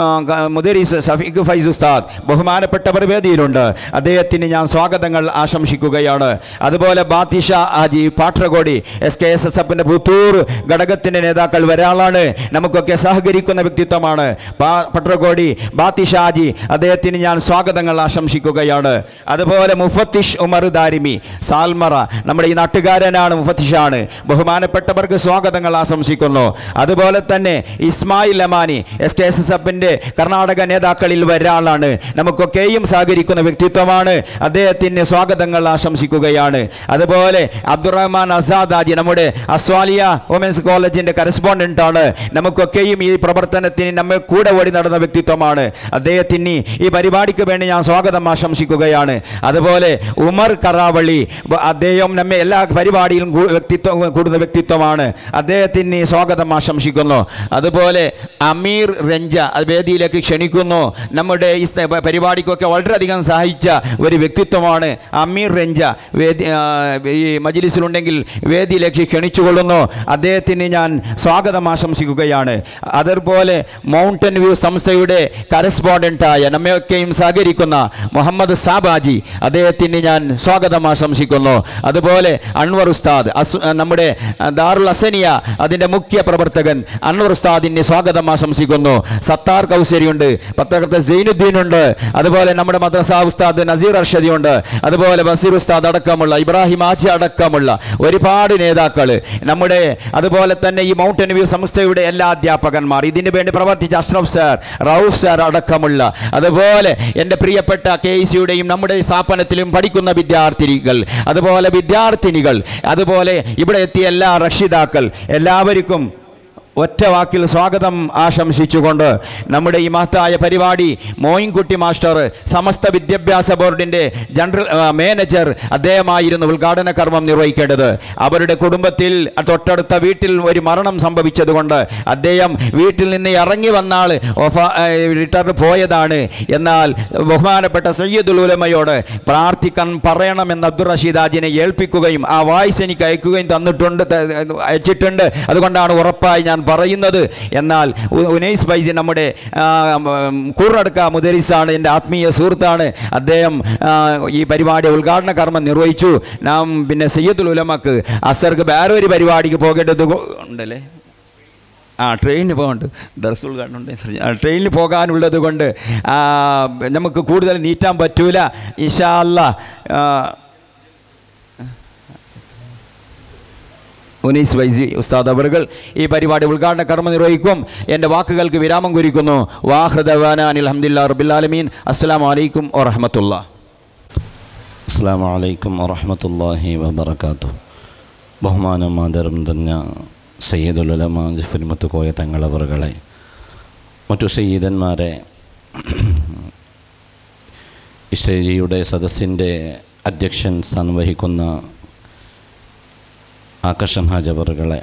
മുദരീസ് സഫീഖ് ഫൈസ് ഉസ്താദ് ബഹുമാനപ്പെട്ടവർ വേദിയിലുണ്ട് അദ്ദേഹത്തിന് ഞാൻ സ്വാഗതങ്ങൾ ആശംസിക്കുകയാണ് അതുപോലെ ബാത്തിഷ ഹാജി പാട്രകോടി എസ് കെ എസ് എസ് എഫിൻ്റെ പുത്തൂർ ഘടകത്തിൻ്റെ നേതാക്കൾ ഒരാളാണ് നമുക്കൊക്കെ സഹകരിക്കുന്ന വ്യക്തിത്വമാണ് പാ- പട്രകോടി ബാത്തിഷ ഹാജി അദ്ദേഹത്തിന് ഞാൻ സ്വാഗതങ്ങൾ ആശംസിക്കുകയാണ് അതുപോലെ മുഫത്തിഷ് ഉമർ ദാരിമി സാൽമറ നമ്മുടെ ഈ നാട്ടുകാരനാണ് മുഫത്തിഷാണ് ബഹുമാനപ്പെട്ടവർക്ക് സ്വാഗതങ്ങൾ ആശംസിക്കുന്നു അതുപോലെ തന്നെ Ismail Amani S K S S എഫിൻ്റെ കർണാടക നേതാക്കളിൽ ഒരാളാണ് നമുക്കൊക്കെയും സഹകരിക്കുന്ന വ്യക്തിത്വമാണ് അദ്ദേഹത്തിന് സ്വാഗതങ്ങൾ ആശംസിക്കുകയാണ് അതുപോലെ അബ്ദുറഹ്മാൻ അസാദ് ആജി നമ്മുടെ അസ്വാലിയ വുമൻസ് കോളേജിൻ്റെ കരസ് കറസ്പോണ്ടൻ്റ് ആണ് നമുക്കൊക്കെയും ഈ പ്രവർത്തനത്തിന് നമ്മെ കൂടെ ഓടി നടന്ന വ്യക്തിത്വമാണ് അദ്ദേഹത്തിന് ഈ പരിപാടിക്ക് വേണ്ടി ഞാൻ സ്വാഗതം ആശംസിക്കുകയാണ് അതുപോലെ ഉമർ കറാവള്ളി ബ- അദ്ദേഹം നമ്മെ എല്ലാ പരിപാടിയിലും കൂ- വ്യക്തിത്വം കൂടുന്ന വ്യക്തിത്വമാണ് അദ്ദേഹത്തിന് സ്വാഗതം ആശംസിക്കുന്നു അതുപോലെ അമീർ രഞ്ജ അത് വേദിയിലേക്ക് ക്ഷണിക്കുന്നു നമ്മുടെ ഈ സ്ന- പ- പരിപാടിക്കൊക്കെ വളരെയധികം സഹായിച്ച ഒരു വ്യക്തിത്വമാണ് അമീർ രഞ്ജ വേദി ആ, ഈ മജിലിസിലുണ്ടെങ്കിൽ വേദിയിലേക്ക് ക്ഷണിച്ചുകൊള്ളുന്നു അദ്ദേഹത്തിന് ഞാൻ സ്വാഗതം ആശംസിക്കുകയാണ് അതുപോലെ മൗണ്ടൻ വ്യൂ സംസ്ഥയുടെ കറസ്പോണ്ടൻ്റായ നമ്മയൊക്കെയും സഹകരിക്കുന്ന മുഹമ്മദ് സാബാജി അദ്ദേഹത്തിന് ഞാൻ സ്വാഗതം ആശംസിക്കുന്നു അതുപോലെ അൻവർ ഉസ്താദ് അസ് നമ്മുടെ ദാറുൽ അസനിയ അതിൻ്റെ മുഖ്യ പ്രവർത്തകൻ അൻവർ ഉസ്താദിന് സ്വാഗതം ആശംസിക്കുന്നു സത്താർ കൗസരിയുണ്ട് പത്രകർത്ത സൈനുദ്ദീനുണ്ട് അതുപോലെ നമ്മുടെ മദ്രസ ഉസ്താദ് നസീർ അർഷദിയുണ്ട് അതുപോലെ ബസീർ ഉസ്താദ് അടക്കമുള്ള ഇബ്രാഹിം ആജി അടക്കമുള്ള ഒരുപാട് നേതാക്കൾ നമ്മുടെ അതുപോലെ തന്നെ ഈ മൗണ്ടൻ വ്യൂ സംസ്ഥയുടെ എല്ലാ അധ്യാപകന്മാർ ഇതിനു വേണ്ടി പ്രവർത്തിച്ച അഷ്റഫ് സാർ റൌഫ് സാർ അടക്കമുള്ള അതുപോലെ എൻ്റെ പ്രിയപ്പെട്ട കെ സിയുടെയും നമ്മുടെ സ്ഥാപനത്തിലും പഠിക്കുന്ന വിദ്യാർത്ഥിനികൾ അതുപോലെ വിദ്യാർത്ഥിനികൾ അതുപോലെ ഇവിടെ എത്തിയ എല്ലാ രക്ഷിതാക്കൾ എല്ലാവർക്കും ഒറ്റ വാക്കിൽ സ്വാഗതം ആശംസിച്ചുകൊണ്ട് നമ്മുടെ ഈ മഹത്തായ പരിപാടി മോയിൻകുട്ടി മാസ്റ്റർ സമസ്ത വിദ്യാഭ്യാസ ബോർഡിൻ്റെ ജനറൽ ആ, മാനേജർ അദ്ദേഹമായിരുന്നു ഉദ്ഘാടന കർമ്മം നിർവഹിക്കേണ്ടത് അവരുടെ കുടുംബത്തിൽ തൊട്ടടുത്ത വീട്ടിൽ ഒരു മരണം സംഭവിച്ചതുകൊണ്ട് അദ്ദേഹം വീട്ടിൽ നിന്ന് ഇറങ്ങി വന്നാൾ റിട്ടയർ പോയതാണ് എന്നാൽ ബഹുമാനപ്പെട്ട സയ്യദുൽ ഉലമയോട് പ്രാർത്ഥിക്കാൻ പറയണമെന്ന് അബ്ദുൾ റഷീദ് ആജിനെ ഏൽപ്പിക്കുകയും ആ വായിസ് എനിക്ക് അയക്കുകയും തന്നിട്ടുണ്ട് ത- അയച്ചിട്ടുണ്ട് അതുകൊണ്ടാണ് ഉറപ്പായി ഞാൻ പറയുന്നത് എന്നാൽ ഉ- ഉനൈസ് ഫൈസി നമ്മുടെ ആ, ഉം, കൂറടക്ക മുദരിസാണ് എൻ്റെ ആത്മീയ സുഹൃത്താണ് അദ്ദേഹം ആ, ഈ പരിപാടി ഉദ്ഘാടന കർമ്മം നിർവഹിച്ചു നാം പിന്നെ സയ്യദുൽ ഉലമക്ക് അസർക്ക് വേറെ ഒരു പരിപാടിക്ക് പോകേണ്ടത് കൊ- ഉണ്ടല്ലേ ആ ട്രെയിനിന് പോകുന്നുണ്ട് ദർസുൽ കാണുന്നുണ്ട് ട്രെയിനിൽ പോകാനുള്ളത് കൊണ്ട് ആ, നമുക്ക് കൂടുതൽ നീറ്റാൻ പറ്റൂല ഇഷാ അല്ലാ ആ, ഉനൈസ് വൈസി ഉസ്താദ് അവറുകൾ ഈ പരിപാടി ഉദ്ഘാടന കർമ്മം നിർവഹിക്കും എൻ്റെ വാക്കുകൾക്ക് വിരാമം കുറിക്കുന്നു വാഹൃദവാന അനിൽഹമ്മദില്ലാ റബിലാലമീൻ അസ്സാം വലൈക്കും വറഹമത്തുള്ള അസ്സാം വലൈക്കും വറഹമത്തല്ലാഹി വബർക്കാത്തു ബഹുമാനം ആദരം തന്ന സയ്യിദുലമ ജഫരിമത്ത് കോയ തങ്ങളവറുകളെ മറ്റു സയ്യിദന്മാരെ ഇഷേജിയുടെ സദസ്സിൻ്റെ അധ്യക്ഷൻ സ്ഥാനം വഹിക്കുന്ന ആകർഷൻ ഹാജവറുകളെ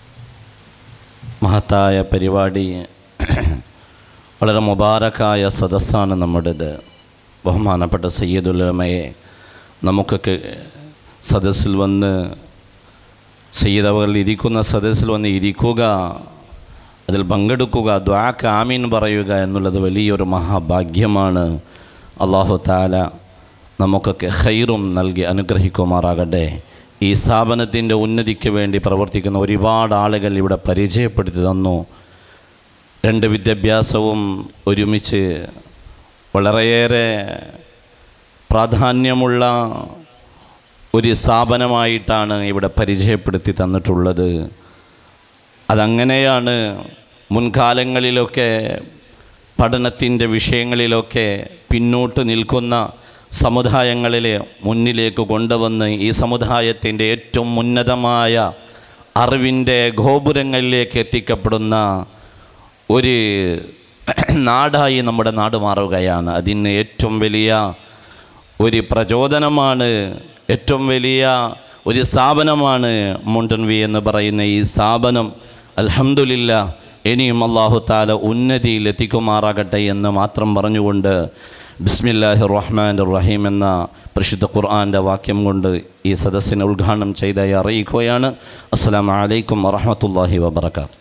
മഹത്തായ പരിപാടി വളരെ മുബാരക്കായ സദസ്സാണ് നമ്മുടേത് ബഹുമാനപ്പെട്ട സയ്യിദുലമയെ നമുക്കൊക്കെ സദസ്സിൽ വന്ന് സയ്യിദ് അവർ ഇരിക്കുന്ന സദസ്സിൽ വന്ന് ഇരിക്കുക അതിൽ പങ്കെടുക്കുക ദ്വാക്ക് ആമീൻ പറയുക എന്നുള്ളത് വലിയൊരു മഹാഭാഗ്യമാണ് അള്ളാഹു താല നമുക്കൊക്കെ ഖൈറും നൽകി അനുഗ്രഹിക്കുമാറാകട്ടെ ഈ സ്ഥാപനത്തിൻ്റെ ഉന്നതിക്ക് വേണ്ടി പ്രവർത്തിക്കുന്ന ഒരുപാട് ആളുകൾ ഇവിടെ പരിചയപ്പെടുത്തി തന്നു രണ്ട് വിദ്യാഭ്യാസവും ഒരുമിച്ച് വളരെയേറെ പ്രാധാന്യമുള്ള ഒരു സ്ഥാപനമായിട്ടാണ് ഇവിടെ പരിചയപ്പെടുത്തി തന്നിട്ടുള്ളത് അതങ്ങനെയാണ് മുൻകാലങ്ങളിലൊക്കെ പഠനത്തിൻ്റെ വിഷയങ്ങളിലൊക്കെ പിന്നോട്ട് നിൽക്കുന്ന സമുദായങ്ങളിലെ മുന്നിലേക്ക് കൊണ്ടുവന്ന് ഈ സമുദായത്തിൻ്റെ ഏറ്റവും ഉന്നതമായ അറിവിൻ്റെ ഗോപുരങ്ങളിലേക്ക് എത്തിക്കപ്പെടുന്ന ഒരു നാടായി നമ്മുടെ നാട് മാറുകയാണ് അതിന് ഏറ്റവും വലിയ ഒരു പ്രചോദനമാണ് ഏറ്റവും വലിയ ഒരു സ്ഥാപനമാണ് മൗണ്ടൻ വി എന്ന് പറയുന്ന ഈ സ്ഥാപനം അൽഹംദുലില്ല ഇനിയും അള്ളാഹു താല ഉന്നതിയിൽ എത്തിക്കുമാറാകട്ടെ എന്ന് മാത്രം പറഞ്ഞുകൊണ്ട് ബിസ്മില്ലാഹി റഹ്മാൻ റഹീം എന്ന പരിശുദ്ധ ഖുർആൻ്റെ വാക്യം കൊണ്ട് ഈ സദസ്സിനെ ഉദ്ഘാടനം ചെയ്തായി അറിയിക്കുകയാണ് അസ്സലാമു അലൈക്കും വറഹമത്തല്ലാഹി വബർക്കാത്തു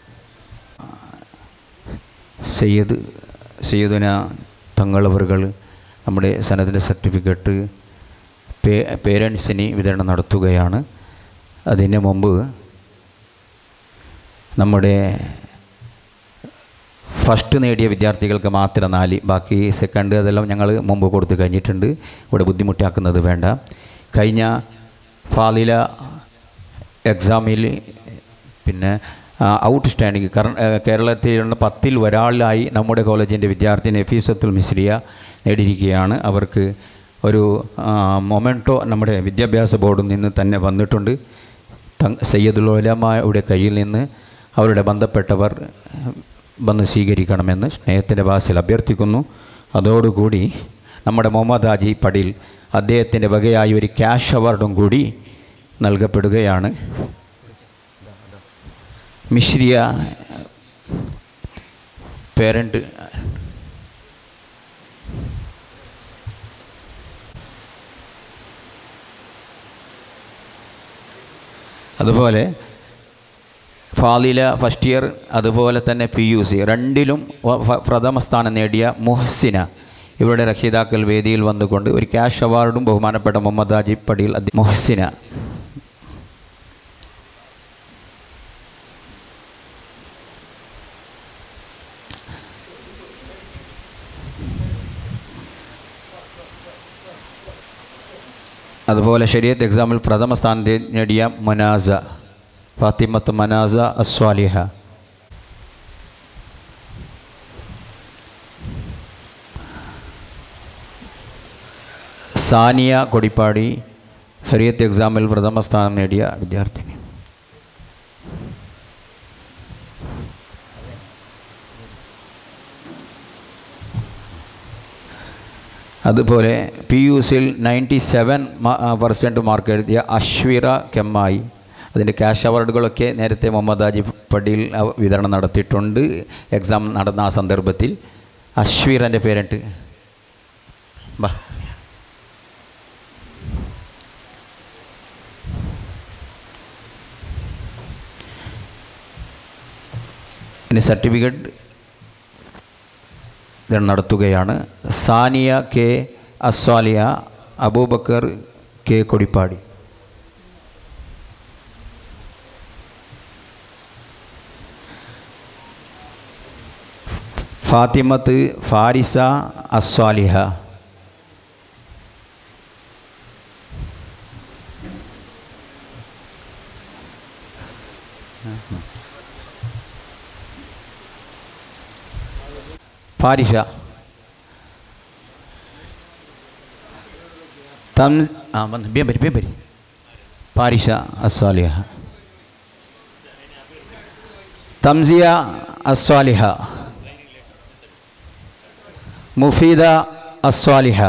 സയ്യദ് സയ്യദുന തങ്ങളവറുകൾ നമ്മുടെ സനദിൻ്റെ സർട്ടിഫിക്കറ്റ് പേ പേരൻസിന് വിതരണം നടത്തുകയാണ് അതിന് മുമ്പ് നമ്മുടെ ഫസ്റ്റ് നേടിയ വിദ്യാർത്ഥികൾക്ക് മാത്രം നാല് ബാക്കി സെക്കൻഡ് അതെല്ലാം ഞങ്ങൾ മുമ്പ് കൊടുത്തു കഴിഞ്ഞിട്ടുണ്ട് ഇവിടെ ബുദ്ധിമുട്ടാക്കുന്നത് വേണ്ട കഴിഞ്ഞ ഫാലില എക്സാമിൽ പിന്നെ ഔട്ട് സ്റ്റാൻഡിങ് കർ കേരളത്തിലുള്ള പത്തിൽ ഒരാളായി നമ്മുടെ കോളേജിൻ്റെ വിദ്യാർത്ഥി നഫീസത്തുൽ മിസ്രിയ നേടിയിരിക്കുകയാണ് അവർക്ക് ഒരു മൊമെൻറ്റോ നമ്മുടെ വിദ്യാഭ്യാസ ബോർഡിൽ നിന്ന് തന്നെ വന്നിട്ടുണ്ട് തങ് സയ്യദുൽ ഉലമയുടെ കയ്യിൽ നിന്ന് അവരുടെ ബന്ധപ്പെട്ടവർ വന്ന് സ്വീകരിക്കണമെന്ന് സ്നേഹത്തിൻ്റെ ഭാഷയിൽ അഭ്യർത്ഥിക്കുന്നു അതോടുകൂടി നമ്മുടെ മുഹമ്മദ് ഹാജി പടിൽ അദ്ദേഹത്തിൻ്റെ വകയായി ഒരു ക്യാഷ് അവാർഡും കൂടി നൽകപ്പെടുകയാണ് മിശ്രിയ പേരൻ്റ് അതുപോലെ ഫാലില ഫസ്റ്റ് ഇയർ അതുപോലെ തന്നെ പി യു സി രണ്ടിലും വ- ഫ- പ്രഥമ സ്ഥാനം നേടിയ മുഹ്സിന ഇവരുടെ രക്ഷിതാക്കൾ വേദിയിൽ വന്നുകൊണ്ട് ഒരു ക്യാഷ് അവാർഡും ബഹുമാനപ്പെട്ട മുഹമ്മദ് ഹാജി പടിയിൽ അദ്ദേ- മുഹ്സിന അതുപോലെ ശരീരത്ത് എക്സാമിൽ പ്രഥമ സ്ഥാനം തേ- നേടിയ മനാസ ഫാത്തിമത്ത് മനാസ അസ്വാലിഹ സാനിയ കൊടിപ്പാടി ശരീരത്ത് എക്സാമിൽ പ്രഥമ സ്ഥാനം നേടിയ വിദ്യാർത്ഥിനി അതുപോലെ പി യു സിയിൽ നയൻറ്റി സെവൻ പെർസെൻറ്റ് മാർക്ക് എഴുതിയ അശ്വിറ കെമ്മായി അതിൻ്റെ ക്യാഷ് അവാർഡുകളൊക്കെ നേരത്തെ മുഹമ്മദ് ഹാജി പടിയിൽ അവ- വിതരണം നടത്തിയിട്ടുണ്ട് എക്സാം നടന്ന ആ സന്ദർഭത്തിൽ അശ്വീറൻ്റെ പേരിട്ട് ബാ ഇനി സർട്ടിഫിക്കറ്റ് ഇത് നടത്തുകയാണ് സാനിയ കെ അസ്വാലിയ അബൂബക്കർ കെ കൊടിപ്പാടി ഫാത്തിമത്ത് ഫാരിസ അസ്വാലിഹ ഫാരിഷ തം ആ വന്ന് ബേം വരി ബേം വരി ഫാരിഷ അസ്വാലിഹ തംസിയ അസ്വാലിഹ മുഫീദ അസ്വാലിഹ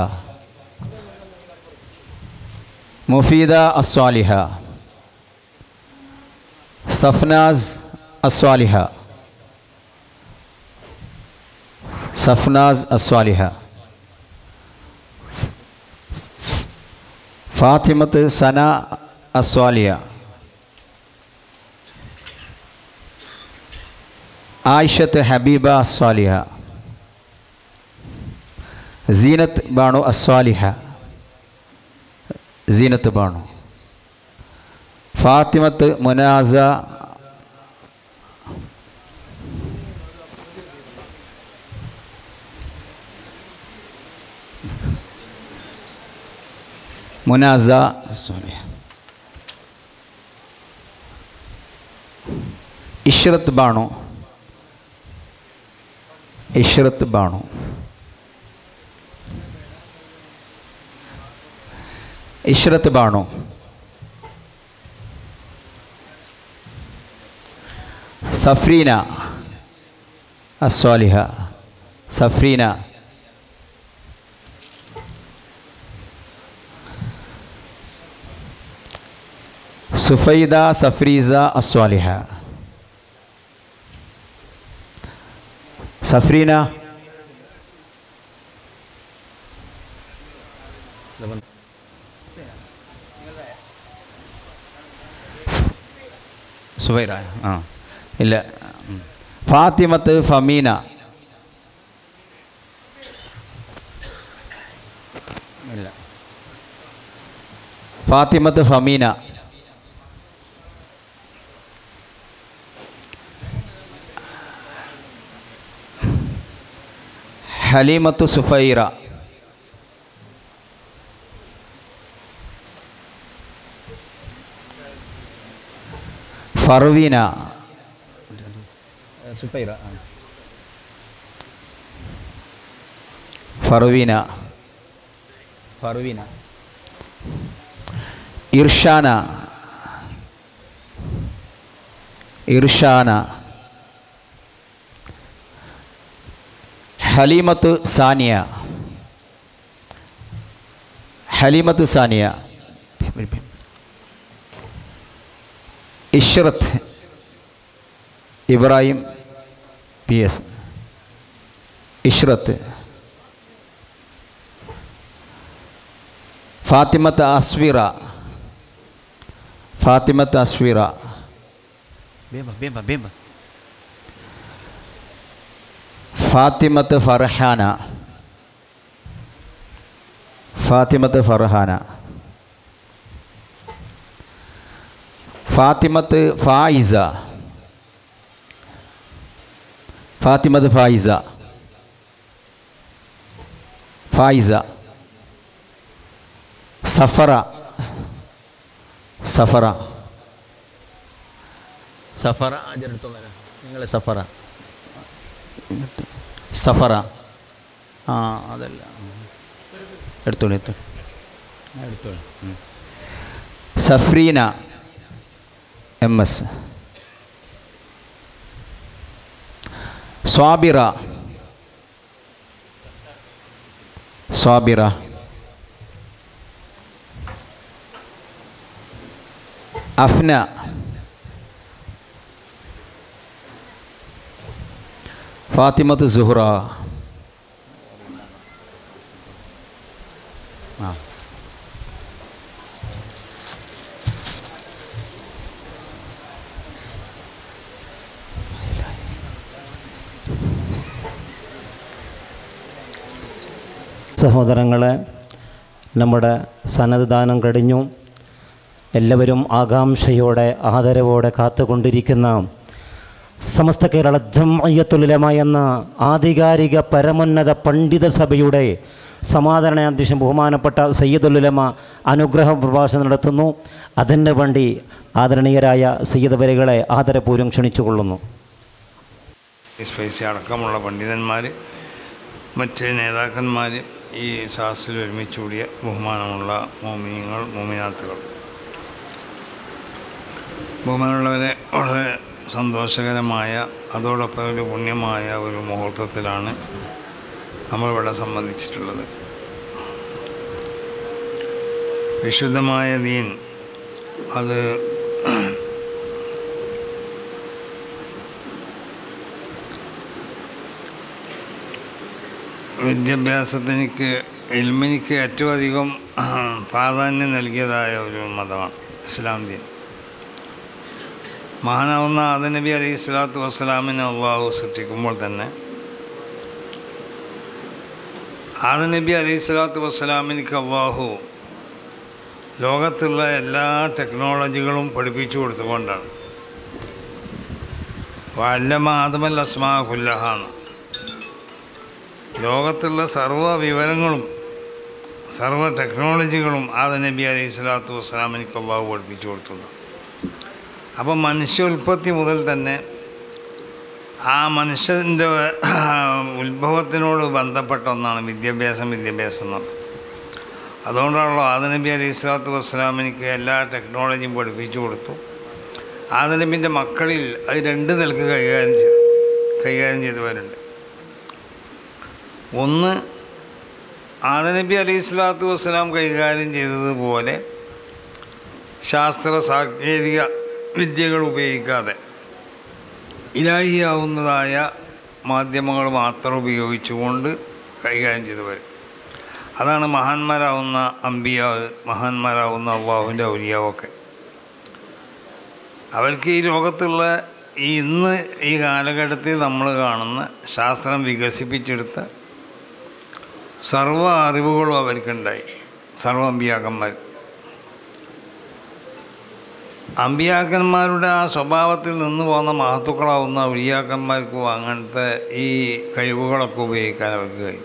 മുഫീദ അസ്വാലിഹ സഫ്നാസ് അസ്വാലിഹ സഫ്നാസ് അസ്വാലിഹ ഫാത്തിമത്ത് സന അസ്വാലിയ ആയിഷത്ത് ഹബീബ അസ്വാലിഹ സീനത്ത് ബാണു അസ്വാലിഹ സീനത്ത് ബാണു ഫാത്തിമത്ത് മുനാസ മുനാസ അസ്വാലിഹ ഇഷ്റത്ത് ബാണു ഇഷ്റത്ത് ബാണു ഇഷ്റത്ത് ബാണു സഫ്രീന അസ്വാലിഹ സഫ്രീന സുഫൈദ സഫ്രീസ അസ്വാലിഹ സഫ്രീന സുബൈറ ആ ഇല്ല ഉം. ഫാത്തിമത്ത് ഫമീന ഇല്ല ഫാത്തിമത്ത് ഫമീന ഹലീമത്ത് സുഫൈറ ഫർവീന സുഫൈറ ഫർവീന ഫർവീന ഇർഷാന ഇർഷാന ഹലീമത്ത് സാനിയ ഹലീമത്ത് സാനിയ ഇഷ്റത്ത് ഇബ്രാഹിം പി എസ് ഇഷ്റത്ത് ഫാത്തിമത്ത് അസ്വിറ ഫാത്തിമത്ത് അസ്വിറ ഫാത്തിമത്ത് ഫർഹാന ഫാത്തിമത്ത് ഫർഹാന ഫാത്തിമത്ത് ഫായിസ ഫാത്തിമത്ത് ഫായിസ ഫായിസ സഫറ സഫറ സഫറ നിങ്ങൾ സഫറ സഫറ ആ അതല്ല എടുത്തോളൂ എടുത്തോളൂ എടുത്തോളൂ ഉം. സഫ്രീന എം എസ് സ്വാബിറ സ്വാബിറ അഫ്ന ഫാത്തിമത്ത് സുഹ്റ ആ സഹോദരങ്ങളെ നമ്മുടെ സന്നദ്ധദാനം കഴിഞ്ഞു എല്ലാവരും ആകാംക്ഷയോടെ ആദരവോടെ കാത്തുകൊണ്ടിരിക്കുന്ന സമസ്ത കേരള ജംഅയ്യത്തുലമ എന്ന ആധികാരിക പരമോന്നത പണ്ഡിത സഭയുടെ സമാധാനാധ്യക്ഷൻ ബഹുമാനപ്പെട്ട സയ്യിദുലുലമ അനുഗ്രഹ പ്രഭാഷണം നടത്തുന്നു അതിന് വേണ്ടി ആദരണീയരായ സയ്യിദ് വരികളെ ആദരപൂർവ്വം ക്ഷണിച്ചുകൊള്ളുന്നു സ്പൈസി അടക്കമുള്ള പണ്ഡിതന്മാർ മറ്റ് നേതാക്കന്മാർ ഈ ശാസ്ത്രത്തിൽ ഒരുമിച്ച് കൂടിയ ബഹുമാനമുള്ള മോമിനിയങ്ങൾ മോമിനാത്തുകൾ ബഹുമാനമുള്ളവരെ വളരെ സന്തോഷകരമായ അതോടൊപ്പം ഒരു പുണ്യമായ ഒരു മുഹൂർത്തത്തിലാണ് നമ്മളിവിടെ സംബന്ധിച്ചിട്ടുള്ളത് വിശുദ്ധമായ ദീൻ അത് വിദ്യാഭ്യാസത്തിനിക്ക് എൽമിനിക്ക് ഏറ്റവും അധികം പ്രാധാന്യം നൽകിയതായ ഒരു മതമാണ് ഇസ്ലാം ദീൻ മഹാനാവുന്ന ആദനബി അലൈഹി സ്വലാത്തു വസ്സലാമിനെ അള്ളാഹു സൃഷ്ടിക്കുമ്പോൾ തന്നെ ആദനബി അലൈഹി സ്വലാത്തു വസ്സലാമിനിക്ക് അള്ളാഹു ലോകത്തുള്ള എല്ലാ ടെക്നോളജികളും പഠിപ്പിച്ചു കൊടുത്തുകൊണ്ടാണ് വല്ലമ ആദമൽ അസ്മാ കുല്ലഹാന്ന് ലോകത്തുള്ള സർവ്വ വിവരങ്ങളും സർവ്വ ടെക്നോളജികളും ആദ നബി അലൈഹി സ്വലാത്തു വസ്സലാമിനിക്ക് അള്ളാഹു പഠിപ്പിച്ചു കൊടുത്തുള്ളൂ അപ്പം മനുഷ്യ ഉൽപ്പത്തി മുതൽ തന്നെ ആ മനുഷ്യൻ്റെ ഉത്ഭവത്തിനോട് ബന്ധപ്പെട്ട ഒന്നാണ് വിദ്യാഭ്യാസം വിദ്യാഭ്യാസം എന്ന് പറഞ്ഞത് അതുകൊണ്ടാണല്ലോ ആദ നബി അലൈഹി സ്വലാത്തു വസ്സലാമിനിക്ക് എല്ലാ ടെക്നോളജിയും പഠിപ്പിച്ചു കൊടുത്തു ആദ നബിൻ്റെ മക്കളിൽ അത് രണ്ട് നിലക്ക് കൈകാര്യം ചെയ്തു കൈകാര്യം ചെയ്തവരുണ്ട് ഒന്ന് ആദനബി അലൈഹി സ്വലാത്തു വസ്സലാം കൈകാര്യം ചെയ്തതുപോലെ ശാസ്ത്ര സാങ്കേതിക വിദ്യകൾ ഉപയോഗിക്കാതെ ഇലാഹിയാവുന്നതായ മാധ്യമങ്ങൾ മാത്രം ഉപയോഗിച്ചുകൊണ്ട് കൈകാര്യം ചെയ്തവർ അതാണ് മഹാന്മാരാവുന്ന അമ്പിയാവ് മഹാന്മാരാവുന്ന അള്ളാഹുവിൻ്റെ ഔലിയാവൊക്കെ അവർക്ക് ഈ ലോകത്തുള്ള ഈ ഇന്ന് ഈ കാലഘട്ടത്തിൽ നമ്മൾ കാണുന്ന ശാസ്ത്രം വികസിപ്പിച്ചെടുത്ത സർവ അറിവുകളും അവർക്കുണ്ടായി സർവ അമ്പിയാക്കന്മാർ അമ്പിയാക്കന്മാരുടെ ആ സ്വഭാവത്തിൽ നിന്ന് പോകുന്ന മഹത്തുക്കളാവുന്ന ഉലിയാക്കന്മാർക്കും അങ്ങനത്തെ ഈ കഴിവുകളൊക്കെ ഉപയോഗിക്കാൻ അവർക്ക് കഴിയും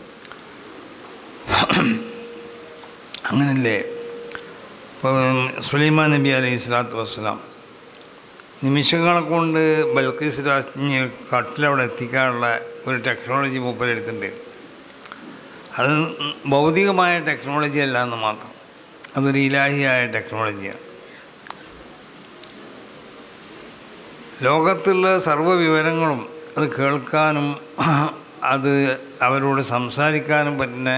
അങ്ങനല്ലേ ഇപ്പം സുലൈമാൻ നബി അലൈഹി സ്വലാത്തു വസ്സലാം നിമിഷങ്ങളെ കൊണ്ട് ബൽക്കീസ് രാജ്ഞി കട്ടിലവിടെ എത്തിക്കാനുള്ള ഒരു ടെക്നോളജി മൂപ്പരെടുത്തിട്ടുണ്ട് അത് ഭൗതികമായ ടെക്നോളജി അല്ല എന്ന് മാത്രം അതൊരു ഇലാഹിയായ ടെക്നോളജിയാണ് ലോകത്തുള്ള സർവ്വ വിവരങ്ങളും അത് കേൾക്കാനും അത് അവരോട് സംസാരിക്കാനും പറ്റുന്ന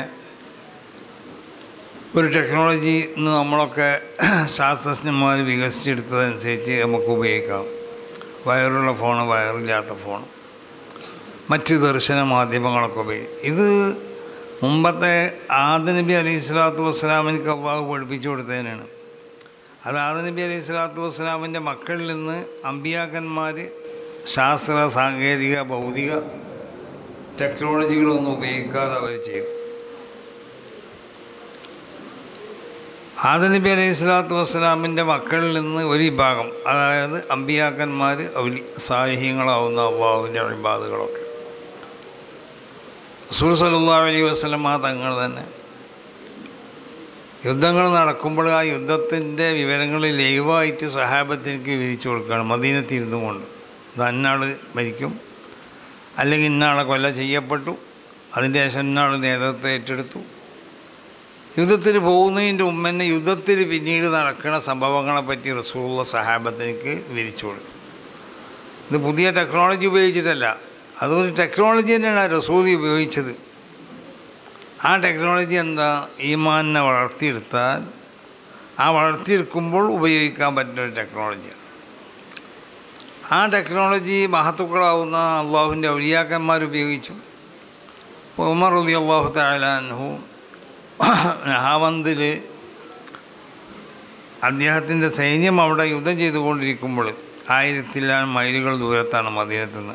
ഒരു ടെക്നോളജി ഇന്ന് നമ്മളൊക്കെ ശാസ്ത്രജ്ഞന്മാർ വികസിച്ചെടുത്തതനുസരിച്ച് നമുക്ക് ഉപയോഗിക്കാം വയറുള്ള ഫോണ് വയറില്ലാത്ത ഫോൺ മറ്റ് ദർശന മാധ്യമങ്ങളൊക്കെ ഉപയോഗിക്കും ഇത് മുമ്പത്തെ ആദനബി അലൈഹി സ്വലാത്തു വസ്സലാമിനിക്ക് അള്ളാഹു പഠിപ്പിച്ചു കൊടുത്തതിനാണ് അത് ആദനബി അലൈഹി സ്വലാത്തു വസ്സലാമിൻ്റെ മക്കളിൽ നിന്ന് അമ്പിയാക്കന്മാർ ശാസ്ത്ര സാങ്കേതിക ഭൗതിക ടെക്നോളജികളൊന്നും ഉപയോഗിക്കാതെ അവർ ചെയ്തു ആദനബി അലൈഹി സ്വലാത്തു വസ്സലാമിൻ്റെ മക്കളിൽ നിന്ന് ഒരു വിഭാഗം അതായത് അമ്പിയാക്കന്മാർ ഔലി സാഹിഹ്യങ്ങളാവുന്ന അള്ളാഹുവിൻ്റെ അഴിബാദുകളൊക്കെ റസൂൽ സല്ലല്ലാഹു അലൈഹി വസല്ലമ തങ്ങൾ തന്നെ യുദ്ധങ്ങൾ നടക്കുമ്പോൾ ആ യുദ്ധത്തിൻ്റെ വിവരങ്ങൾ ലൈവായിട്ട് സഹാബത്തിലേക്ക് വിവരിച്ചു കൊടുക്കുകയാണ് മദീനത്തിരുന്നു കൊണ്ട് ഇത് അന്നാൾ മരിക്കും അല്ലെങ്കിൽ ഇന്നാളെ കൊല ചെയ്യപ്പെട്ടു അതിൻ്റെ ശേഷം ഇന്നാൾ നേതൃത്വം ഏറ്റെടുത്തു യുദ്ധത്തിന് പോകുന്നതിൻ്റെ മുമ്പന്നെ യുദ്ധത്തിൽ പിന്നീട് നടക്കുന്ന സംഭവങ്ങളെ പറ്റി റസൂള്ള സഹാബത്തിലേക്ക് വിവരിച്ചു കൊടുത്തു ഇത് പുതിയ ടെക്നോളജി ഉപയോഗിച്ചിട്ടല്ല അതൊരു ടെക്നോളജി തന്നെയാണ് റസൂൽ ഉപയോഗിച്ചത് ആ ടെക്നോളജി എന്താ ഈമാനിനെ വളർത്തിയെടുത്താൽ ആ വളർത്തിയെടുക്കുമ്പോൾ ഉപയോഗിക്കാൻ പറ്റുന്ന ഒരു ടെക്നോളജിയാണ് ആ ടെക്നോളജി മഹത്തുക്കളാവുന്ന അള്ളാഹുവിൻ്റെ ഔലിയാക്കന്മാർ ഉപയോഗിച്ചു ഇപ്പോൾ ഉമർ അലി അള്ളാഹു താലാൻഹു നഹാവന്തിൽ അദ്ദേഹത്തിൻ്റെ സൈന്യം അവിടെ യുദ്ധം ചെയ്തുകൊണ്ടിരിക്കുമ്പോൾ ആയിരത്തിലാണ് മൈലുകൾ ദൂരത്താണ് മദീനത്തു നിന്ന്